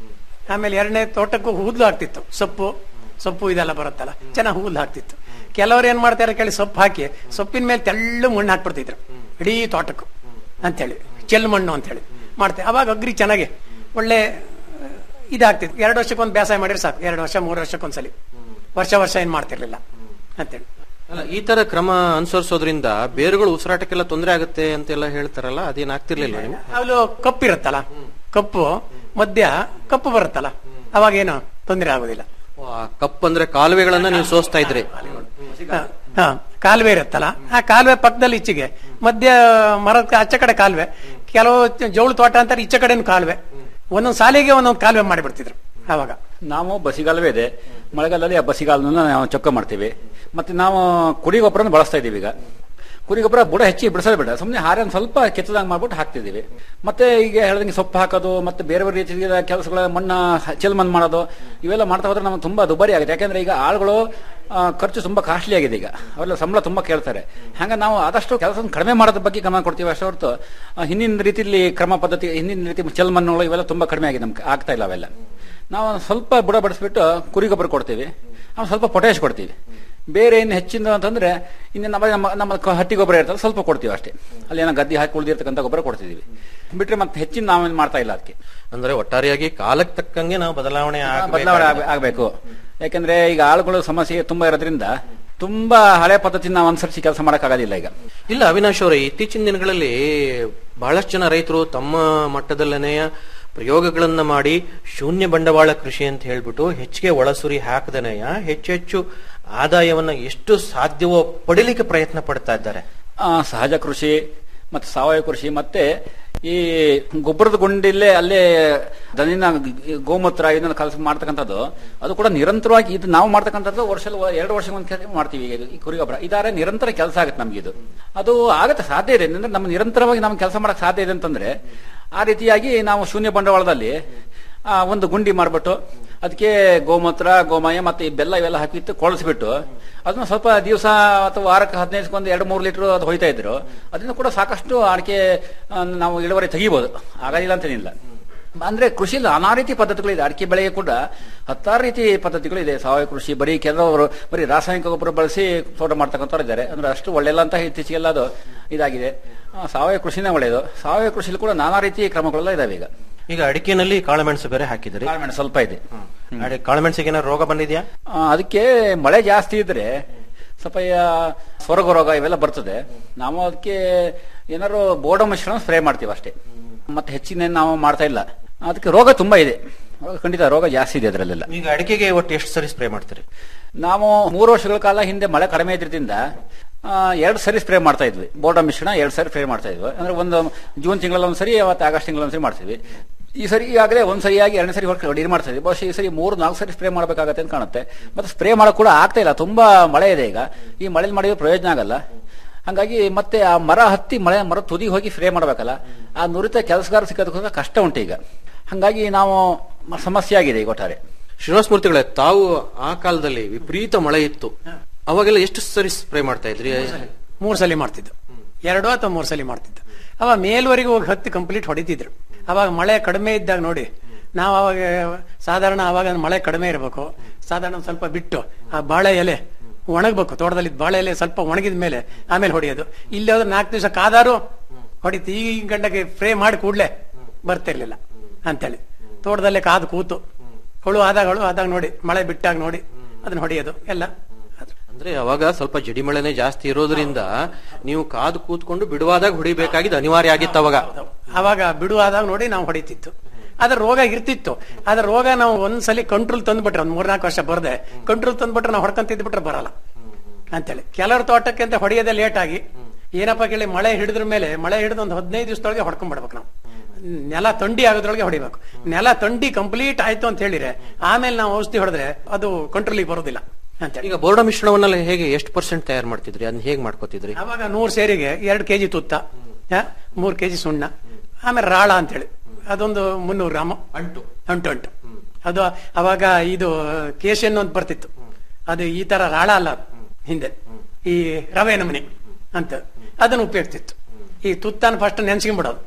ಆಮೇಲೆ ಎರಡನೇ ತೋಟಕ್ಕೂ ಹುಲ್ಲು ಆಗ್ತಿತ್ತು ಸೊಪ್ಪು ಸೊಪ್ಪು ಇದೆಲ್ಲ ಬರುತ್ತಲ್ಲ ಚೆನ್ನಾಗಿ ಹುಲ್ಲು ಹಾಕ್ತಿತ್ತು ಕೆಲವರು ಏನ್ ಮಾಡ್ತಾರೆ ಕೇಳಿ ಸೊಪ್ಪು ಹಾಕಿ ಸೊಪ್ಪಿನ ಮೇಲೆ ತೆಳ್ಳು ಮಣ್ಣು ಹಾಕ್ಬಿಡ್ತಿದ್ರು ಇಡೀ ತೋಟಕ್ಕೂ ಅಂತೇಳಿ ಚೆಲ್ ಮಣ್ಣು ಅಂತೇಳಿ ಮಾಡ್ತೇವೆ ಅವಾಗ ಅಗ್ರಿ ಚೆನ್ನಾಗಿ ಒಳ್ಳೆ ಇದಾಗ್ತಿತ್ತು ಎರಡು ವರ್ಷಕ್ಕೊಂದು ಬೇಸಾಯ ಮಾಡಿದ್ರೆ ಸಾಕು ಎರಡು ವರ್ಷ ಮೂರು ವರ್ಷಕ್ಕೊಂದ್ಸಲಿ ವರ್ಷ ವರ್ಷ ಏನ್ ಮಾಡ್ತಿರ್ಲಿಲ್ಲ ಅಂತೇಳಿ ಅಲ್ಲ ಈ ತರ ಕ್ರಮ ಅನುಸರಿಸೋದ್ರಿಂದ ಬೇರುಗಳು ಉಸಿರಾಟಕ್ಕೆಲ್ಲ ತೊಂದರೆ ಆಗುತ್ತೆ ಅಂತೆಲ್ಲ ಹೇಳ್ತಾರಲ್ಲ ಅದೇನ್ ಆಗ್ತಿರ್ಲಿಲ್ಲ ನಿಮ್ಗೆ ಅದು ಕಪ್ಪು ಇರುತ್ತಲ್ಲ ಕಪ್ಪು ಮಧ್ಯ ಕಪ್ಪು ಬರುತ್ತಲ್ಲ ಅವಾಗ ಏನು ತೊಂದರೆ ಆಗೋದಿಲ್ಲ ಕಪ್ ಅಂದ್ರೆ ಕಾಲುವೆಗಳನ್ನ ನೀವು ಸೋಸ್ತಾ ಇದ್ರಿ ಹ, ಹ, ಕಾಲುವೆ ಇರುತ್ತಲ್ಲ ಆ ಕಾಲುವೆ ಪಕ್ಕದಲ್ಲಿ ಈಚೆಗೆ ಮಧ್ಯ ಮರದ ಆಚೆ ಕಡೆ ಕಾಲುವೆ ಕೆಲವು ಜೋಳು ತೋಟ ಅಂತಾರೆ ಈಚೆ ಕಡೆನೂ ಕಾಲುವೆ ಒಂದೊಂದು ಸಾಲಿಗೆ ಒಂದೊಂದು ಕಾಲುವೆ ಮಾಡಿಬಿಡ್ತಿದ್ರು ಅವಾಗ ನಾವು ಬಸಿಗಾಲವೇ ಇದೆ ಮಳೆಗಾಲದಲ್ಲಿ ಆ ಬಸಿಗಾಲನ್ನ ನಾವು ಚೊಕ್ಕ ಮಾಡ್ತೀವಿ ಮತ್ತೆ ನಾವು ಕುರಿ ಗೊಬ್ಬರನ ಬಳಸ್ತಾ ಇದೀವಿ ಈಗ ಕುರಿ ಗೊಬ್ಬರ ಬುಡ ಹೆಚ್ಚಿ ಬಿಡಿಸೋದು ಬೇಡ ಸುಮ್ಮನೆ ಹಾರನ್ ಸ್ವಲ್ಪ ಕೆತ್ತದಂಗೆ ಮಾಡ್ಬಿಟ್ಟು ಹಾಕ್ತಿದೀವಿ ಮತ್ತೆ ಈಗ ಹೇಳ್ದಂಗೆ ಸೊಪ್ಪು ಹಾಕೋದು ಮತ್ತೆ ಬೇರೆ ಬೇರೆ ರೀತಿಯ ಕೆಲಸಗಳ ಮಣ್ಣ ಚೆಲ್ ಮಣ್ಣು ಮಾಡೋದು ಇವೆಲ್ಲ ಮಾಡ್ತಾ ಹೋದ್ರೆ ನಮಗೆ ತುಂಬಾ ದುಬಾರಿ ಆಗುತ್ತೆ ಯಾಕಂದ್ರೆ ಈಗ ಆಳುಗಳು ಆ, ಖರ್ಚು ತುಂಬಾ ಕಾಸ್ಟ್ಲಿ ಆಗಿದೆ ಈಗ ಅವೆಲ್ಲ ಸಂಬಳ ತುಂಬಾ ಕೇಳ್ತಾರೆ ಹಂಗ ನಾವು ಆದಷ್ಟು ಕೆಲಸ ಕಡಿಮೆ ಮಾಡೋದ್ರ ಬಗ್ಗೆ ಗಮನ ಕೊಡ್ತೀವಿ ಅಷ್ಟೇ ಹೊರತು ಆ, ಹಿಂದಿನ ರೀತಿಯಲ್ಲಿ ಕ್ರಮ ಪದ್ಧತಿ ಹಿಂದಿನ ರೀತಿ ಚೆಲ್ ಮಣ್ಣುಗಳು ಇವೆಲ್ಲ ತುಂಬಾ ಕಡಿಮೆ ಆಗಿದೆ ನಮ್ಗೆ ಆಗ್ತಾ ಇಲ್ಲ ಅವೆಲ್ಲ ನಾವು ಸ್ವಲ್ಪ ಬುಡ ಬಡಿಸ್ಬಿಟ್ಟು ಕುರಿ ಗೊಬ್ಬರ ಕೊಡ್ತೀವಿ ಆಮೇಲೆ ಸ್ವಲ್ಪ ಪೊಟ್ಯಾಶ್ ಕೊಡ್ತೀವಿ ಬೇರೆ ಏನು ಹೆಚ್ಚಿನ ಅಂತಂದ್ರೆ ಇನ್ನು ನಮ್ಮ ನಮ್ಮ ನಮ್ಮ ಕ- ಹಟ್ಟಿ ಗೊಬ್ಬರ ಇರ್ತದೆ ಸ್ವಲ್ಪ ಕೊಡ್ತೀವಿ ಅಷ್ಟೇ ಅಲ್ಲಿ ಏನೋ ಗದ್ದೆ ಹಾಕಿ ಉಳಿದಿರ್ತಕ್ಕಂಥ ಗೊಬ್ಬರ ಕೊಡ್ತಿದೀವಿ ಬಿಟ್ರೆ ಮತ್ತೆ ಹೆಚ್ಚಿನ ನಾವೇನು ಮಾಡ್ತಾ ಇಲ್ಲ ಅದಕ್ಕೆ ಅಂದ್ರೆ ಒಟ್ಟಾರೆಯಾಗಿ ಕಾಲಕ್ಕೆ ತಕ್ಕಂಗೆ ನಾವು ಬದಲಾವಣೆ ಬದಲಾವಣೆ ಆಗ್- ಆಗ್ಬೇಕು ಯಾಕಂದ್ರೆ ಈಗ ಆಳುಗಳ ಸಮಸ್ಯೆ ತುಂಬಾ ಇರೋದ್ರಿಂದ ತುಂಬಾ ಹಳೆ ಪದ್ಧತಿ ನಾವು ಅನುಸರಿಸಿ ಕೆಲಸ ಮಾಡಕ್ಕಾಗೋದಿಲ್ಲ ಈಗ ಇಲ್ಲ ಅವಿನಾಶ್ ಅವರೇ ಇತ್ತೀಚಿನ ದಿನಗಳಲ್ಲಿ ಬಹಳಷ್ಟು ಜನ ರೈತರು ತಮ್ಮ ಮಟ್ಟದಲ್ಲೇನೆಯ ಪ್ರಯೋಗಗಳನ್ನ ಮಾಡಿ ಶೂನ್ಯ ಬಂಡವಾಳ ಕೃಷಿ ಅಂತ ಹೇಳ್ಬಿಟ್ಟು ಹೆಚ್ಚಿಗೆ ಒಳಸುರಿ ಹಾಕದನೆಯ ಹೆಚ್ಚೆಚ್ಚು ಆದಾಯವನ್ನ ಎಷ್ಟು ಸಾಧ್ಯವೋ ಪಡಿಲಿಕ್ಕೆ ಪ್ರಯತ್ನ ಪಡ್ತಾ ಇದ್ದಾರೆ ಆ, ಸಹಜ ಕೃಷಿ ಮತ್ತೆ ಸಾವಯವ ಕೃಷಿ ಮತ್ತೆ ಈ ಗೊಬ್ಬರದ ಗುಂಡಿಲ್ಲೇ ಅಲ್ಲೇ ದನಿನ ಗೋಮೂತ್ರ ಇದನ್ನ ಕಲಸಿ ಮಾಡ್ತಕ್ಕಂಥದ್ದು ಅದು ಕೂಡ ನಿರಂತರವಾಗಿ ಇದು ನಾವು ಮಾಡ್ತಕ್ಕಂಥದ್ದು ವರ್ಷ ಎರಡು ವರ್ಷಕ್ಕೆ ಒಂದು ಕೆಲಸ ಮಾಡ್ತೀವಿ ಈಗ ಈ ಕುರಿ ಗೊಬ್ಬರ ಇದಾರೆ ನಿರಂತರ ಕೆಲಸ ಆಗುತ್ತೆ ನಮ್ಗೆ ಇದು ಅದು ಆಗತ್ತೆ ಸಾಧ್ಯ ಇದೆ ಅಂದ್ರೆ ನಮ್ಮ ನಿರಂತರವಾಗಿ ನಮ್ಗೆ ಕೆಲಸ ಮಾಡಕ್ ಸಾಧ್ಯ ಇದೆ ಅಂತಂದ್ರೆ ಆ ರೀತಿಯಾಗಿ ನಾವು ಶೂನ್ಯ ಬಂಡವಾಳದಲ್ಲಿ ಆ, ಒಂದು ಗುಂಡಿ ಮಾಡ್ಬಿಟ್ಟು ಅದಕ್ಕೆ ಗೋಮೂತ್ರ ಗೋಮಯ ಮತ್ತೆ ಈ ಬೆಲ್ಲ ಇವೆಲ್ಲ ಹಾಕಿತ್ತು ಕೊಳಸ್ಬಿಟ್ಟು ಅದನ್ನ ಸ್ವಲ್ಪ ದಿವಸ ಅಥವಾ ವಾರಕ್ಕೆ ಹದಿನೈದು ಒಂದು ಎರಡು ಮೂರು ಲೀಟರ್ ಅದು ಹೊಯ್ತಾ ಇದ್ರು ಅದರಿಂದ ಕೂಡ ಸಾಕಷ್ಟು ಅಡಿಕೆ ಆ, ನಾವು ಇಳುವರಿ ತೆಗಿಬಹುದು ಆಗೋದಿಲ್ಲ ಅಂತೇನಿಲ್ಲ ಅಂದ್ರೆ ಕೃಷಿಲಿ ನಾನಾ ರೀತಿ ಪದ್ಧತಿಗಳಿದೆ ಅಡಿಕೆ ಬೆಳೆಗೆ ಕೂಡ ಹತ್ತಾರು ರೀತಿ ಪದ್ಧತಿಗಳಿದೆ ಸಾವಯವ ಕೃಷಿ ಬರೀ ಕೆಲವರು ಬರೀ ರಾಸಾಯನಿಕ ಗೊಬ್ಬರ ಬಳಸಿ ತೋಟ ಮಾಡ್ತಕ್ಕಂಥವ್ರು ಇದ್ದಾರೆ ಅಂದ್ರೆ ಅಷ್ಟು ಒಳ್ಳೆಲ್ಲ ಅಂತ ಇತ್ತೀಚೆಗೆಲ್ಲ ಅದು ಇದಾಗಿದೆ ಆ, ಸಾವಯವ ಕೃಷಿನೇ ಒಳ್ಳೆಯದು ಸಾವಯವ ಕೃಷಿಲಿ ಕೂಡ ನಾನಾ ರೀತಿ ಕ್ರಮಗಳೆಲ್ಲ ಇದಾವೆ ಈಗ ಈಗ ಅಡಿಕೆನಲ್ಲಿ ಕಾಳುಮೆಣಸು ಬೇರೆ ಹಾಕಿದ್ರಿ ಕಾಳುಮೆಣಸು ಸ್ವಲ್ಪ ಇದೆ ಅಡಿ- ಕಾಳುಮೆಣಸಿಗೆ ಏನಾದ್ರು ರೋಗ ಬಂದಿದ್ಯಾ ಆ, ಅದಕ್ಕೆ ಮಳೆ ಜಾಸ್ತಿ ಇದ್ರೆ ಸ್ವಲ್ಪ ಈ, ಆ, ಸ್ವರ್ಗ ರೋಗ ಇವೆಲ್ಲ ಬರ್ತದೆ ನಾವು ಅದಕ್ಕೆ ಏನಾದ್ರು ಬೋರ್ಡ ಮಿಶ್ರಣ ಸ್ಪ್ರೇ ಮಾಡ್ತೀವಿ ಅಷ್ಟೇ ಮತ್ತೆ ಹೆಚ್ಚಿನ ನಾವು ಮಾಡ್ತಾ ಇಲ್ಲ ಅದಕ್ಕೆ ರೋಗ ತುಂಬಾ ಇದೆ ರೋಗ ಖಂಡಿತ ರೋಗ ಜಾಸ್ತಿ ಇದೆ ಅದರಲ್ಲೆಲ್ಲ ಈಗ ಅಡಿಕೆಗೆ ಒಟ್ಟು ಎಷ್ಟು ಸರಿ ಸ್ಪ್ರೇ ಮಾಡ್ತೀರಿ ನಾವು ಮೂರು ವರ್ಷಗಳ ಕಾಲ ಹಿಂದೆ ಮಳೆ ಕಡಿಮೆ ಇದ್ರಿಂದ ಎರಡು ಸರಿ ಸ್ಪ್ರೇ ಮಾಡ್ತಾ ಇದ್ವಿ ಬೋರ್ಡ ಮಿಶ್ರಣ ಎರಡು ಸರಿ ಸ್ಪ್ರೇ ಮಾಡ್ತಾ ಇದ್ವಿ ಅಂದ್ರೆ ಒಂದು ಜೂನ್ ತಿಂಗಳಲ್ಲಿ ಒಂದ್ಸರಿ ಅವತ್ತು ಆಗಸ್ಟ್ ತಿಂಗಳಲ್ಲಿ ಒಂದ್ಸರಿ ಮಾಡ್ತೀವಿ ಈ ಸರಿ ಈಗಾಗಲೇ ಒಂದ್ ಸರಿಯಾಗಿ ಎರಡನೇ ಸರಿ ಹೊರಗೆ ರೆಡಿ ಮಾಡ್ತಾ ಇದ್ವಿ ಬಹುಶಃ ಈ ಸರಿ ಮೂರು ನಾಲ್ಕು ಸರಿ ಸ್ಪ್ರೇ ಮಾಡಬೇಕಾಗತ್ತೆ ಅಂತ ಕಾಣುತ್ತೆ ಮತ್ತೆ ಸ್ಪ್ರೇ ಮಾಡಕ್ ಕೂಡ ಆಗ್ತಾ ಇಲ್ಲ ತುಂಬಾ ಮಳೆ ಇದೆ ಈಗ ಈ ಮಳೆಲಿ ಮಾಡಿದ್ರೆ ಪ್ರಯೋಜನ ಆಗಲ್ಲ ಹಂಗಾಗಿ ಮತ್ತೆ ಆ ಮರ ಹತ್ತಿ ಮಳೆ ಮರ ತುದಿ ಹೋಗಿ ಸ್ಪ್ರೇ ಮಾಡಬೇಕಲ್ಲ ಆ ನುರಿತ ಕೆಲಸಗಾರ ಸಿಕ್ಕೋದಕ್ಕೋಸ್ಕರ ಕಷ್ಟ ಉಂಟು ಈಗ ಹಂಗಾಗಿ ನಾವು ಮ- ಸಮಸ್ಯೆ ಆಗಿದೆ ಈಗ ಒಟ್ಟಾರೆ ಶ್ರೀನಿವಾಸ ಮೂರ್ತಿಗಳೇ ತಾವು ಆ ಕಾಲದಲ್ಲಿ ವಿಪರೀತ ಮಳೆ ಇತ್ತು ಅವಾಗೆಲ್ಲ ಎಷ್ಟು ಸರಿ ಸ್ಪ್ರೇ ಮಾಡ್ತಾ ಇದ್ರಿ ಮೂರ್ ಸಲ ಮಾಡ್ತಿದ್ದು ಎರಡು ಅಥವಾ ಮೂರ್ ಸಲ ಮಾಡ್ತಿದ್ದು ಅವಾಗ ಮೇಲ್ವರೆಗೆ ಹೋಗಿ ಹತ್ತಿ ಕಂಪ್ಲೀಟ್ ಹೊಡಿತಿದ್ರು ಅವಾಗ ಮಳೆ ಕಡಿಮೆ ಇದ್ದಾಗ ನೋಡಿ ನಾವು ಅವಾಗ ಸಾಧಾರಣ ಅವಾಗ ಮಳೆ ಕಡಿಮೆ ಇರಬೇಕು ಸಾಧಾರಣ ಒಂದ್ ಸ್ವಲ್ಪ ಬಿಟ್ಟು ಆ ಬಾಳೆ ಎಲೆ ಒಣಗ್ಬೇಕು ತೋಟದಲ್ಲಿ ಬಾಳೆ ಎಲೆ ಸ್ವಲ್ಪ ಒಣಗಿದ ಮೇಲೆ ಆಮೇಲೆ ಹೊಡೆಯೋದು ಇಲ್ಲಿ ಹೋದ್ರೆ ನಾಲ್ಕು ದಿವಸ ಕಾದಾರು ಹೊಡಿತು ಈ ಗಂಟೆಗೆ ಫ್ರೇ ಮಾಡಿ ಕೂಡ್ಲೆ ಬರ್ತಿರ್ಲಿಲ್ಲ ಅಂತೇಳಿ ತೋಟದಲ್ಲೇ ಕಾದು ಕೂತು ಹುಳು ಆದಾಗ ಹುಳು ಆದಾಗ ನೋಡಿ ಮಳೆ ಬಿಟ್ಟಾಗ ನೋಡಿ ಅದನ್ನ ಹೊಡೆಯೋದು ಎಲ್ಲ ಅಂದ್ರೆ ಅವಾಗ ಸ್ವಲ್ಪ ಜಡಿ ಮಳೆನೆ ಜಾಸ್ತಿ ಇರೋದ್ರಿಂದ ನೀವು ಕಾದು ಕೂತ್ಕೊಂಡು ಬಿಡುವಾದಾಗ ಹೊಡಿಬೇಕಾಗಿದ್ದು ಅನಿವಾರ್ಯ ಆಗಿತ್ತು ಅವಾಗ ಅವಾಗ ಬಿಡುವಾದಾಗ ನೋಡಿ ನಾವು ಹೊಡಿತಿತ್ತು ಅದ್ರ ರೋಗ ಇರ್ತಿತ್ತು ಅದ್ರ ರೋಗ ನಾವು ಒಂದ್ಸಲಿ ಕಂಟ್ರೋಲ್ ತಂದ್ಬಿಟ್ರೆ ಒಂದ್ ಮೂರ್ನಾಲ್ಕು ವರ್ಷ ಬರ್ದೆ ಕಂಟ್ರೋಲ್ ತಂದ್ಬಿಟ್ರೆ ನಾವು ಹೊಡ್ಕೊಂತಿದ್ ಬಿಟ್ರೆ ಬರಲ್ಲ ಅಂತೇಳಿ ಕೆಲವ್ರ ತೋಟಕ್ಕೆ ಅಂತ ಹೊಡೆಯೋದೇ ಲೇಟ್ ಆಗಿ ಏನಪ್ಪ ಕೇಳಿ ಮಳೆ ಹಿಡಿದ್ರ ಮೇಲೆ ಮಳೆ ಹಿಡಿದು ಒಂದು ಹದಿನೈದು ದಿವಸದೊಳಗೆ ಹೊಡ್ಕೊಂಡ್ಬಿಡ್ಬೇಕು ನಾವು ನೆಲ ತಂಡಿ ಆಗೋದ್ರೊಳಗೆ ಹೊಡಿಬೇಕು ನೆಲ ತಂಡಿ ಕಂಪ್ಲೀಟ್ ಆಯ್ತು ಅಂತ ಹೇಳಿದ್ರೆ ಆಮೇಲೆ ನಾವು ಔಷಧಿ ಹೊಡೆದ್ರೆ ಅದು ಕಂಟ್ರೋಲಿಗೆ ಬರೋದಿಲ್ಲ ಅಂತೇಳಿ ಈಗ ಬೋರ್ಡ ಮಿಶ್ರಣವನ್ನೆಲ್ಲ ಹೇಗೆ ಎಷ್ಟು ಪರ್ಸೆಂಟ್ ತಯಾರು ಮಾಡ್ತಿದ್ರಿ ಅದನ್ನ ಹೇಗೆ ಮಾಡ್ಕೋತಿದ್ರಿ ಅವಾಗ ನೂರ್ ಸೇರಿಗೆ ಎರಡು ಕೆಜಿ ತುತ್ತ ಆ, ಮೂರ್ ಕೆಜಿ ಸುಣ್ಣ ಆಮೇಲೆ ರಾಳ ಅಂತೇಳಿ ಅದೊಂದು ಮುನ್ನೂರು ಗ್ರಾಮ ಅಂಟು ಅಂಟು ಅಂಟು ಅದು ಅವಾಗ ಇದು ಕೇಶನ್ ಅಂತ ಬರ್ತಿತ್ತು ಅದು ಈ ತರ ರಾಳ ಅಲ್ಲ ಅದು ಹಿಂದೆ ಈ ರವೆ ನಮನೆ ಅಂತ ಅದನ್ನು ಉಪಯೋಗಿಸ್ತಿತ್ತು ಈ ತುತ್ತನ ಫಸ್ಟ್ ನೆನ್ಸ್ಕೊಂಡ್ಬಿಡೋದು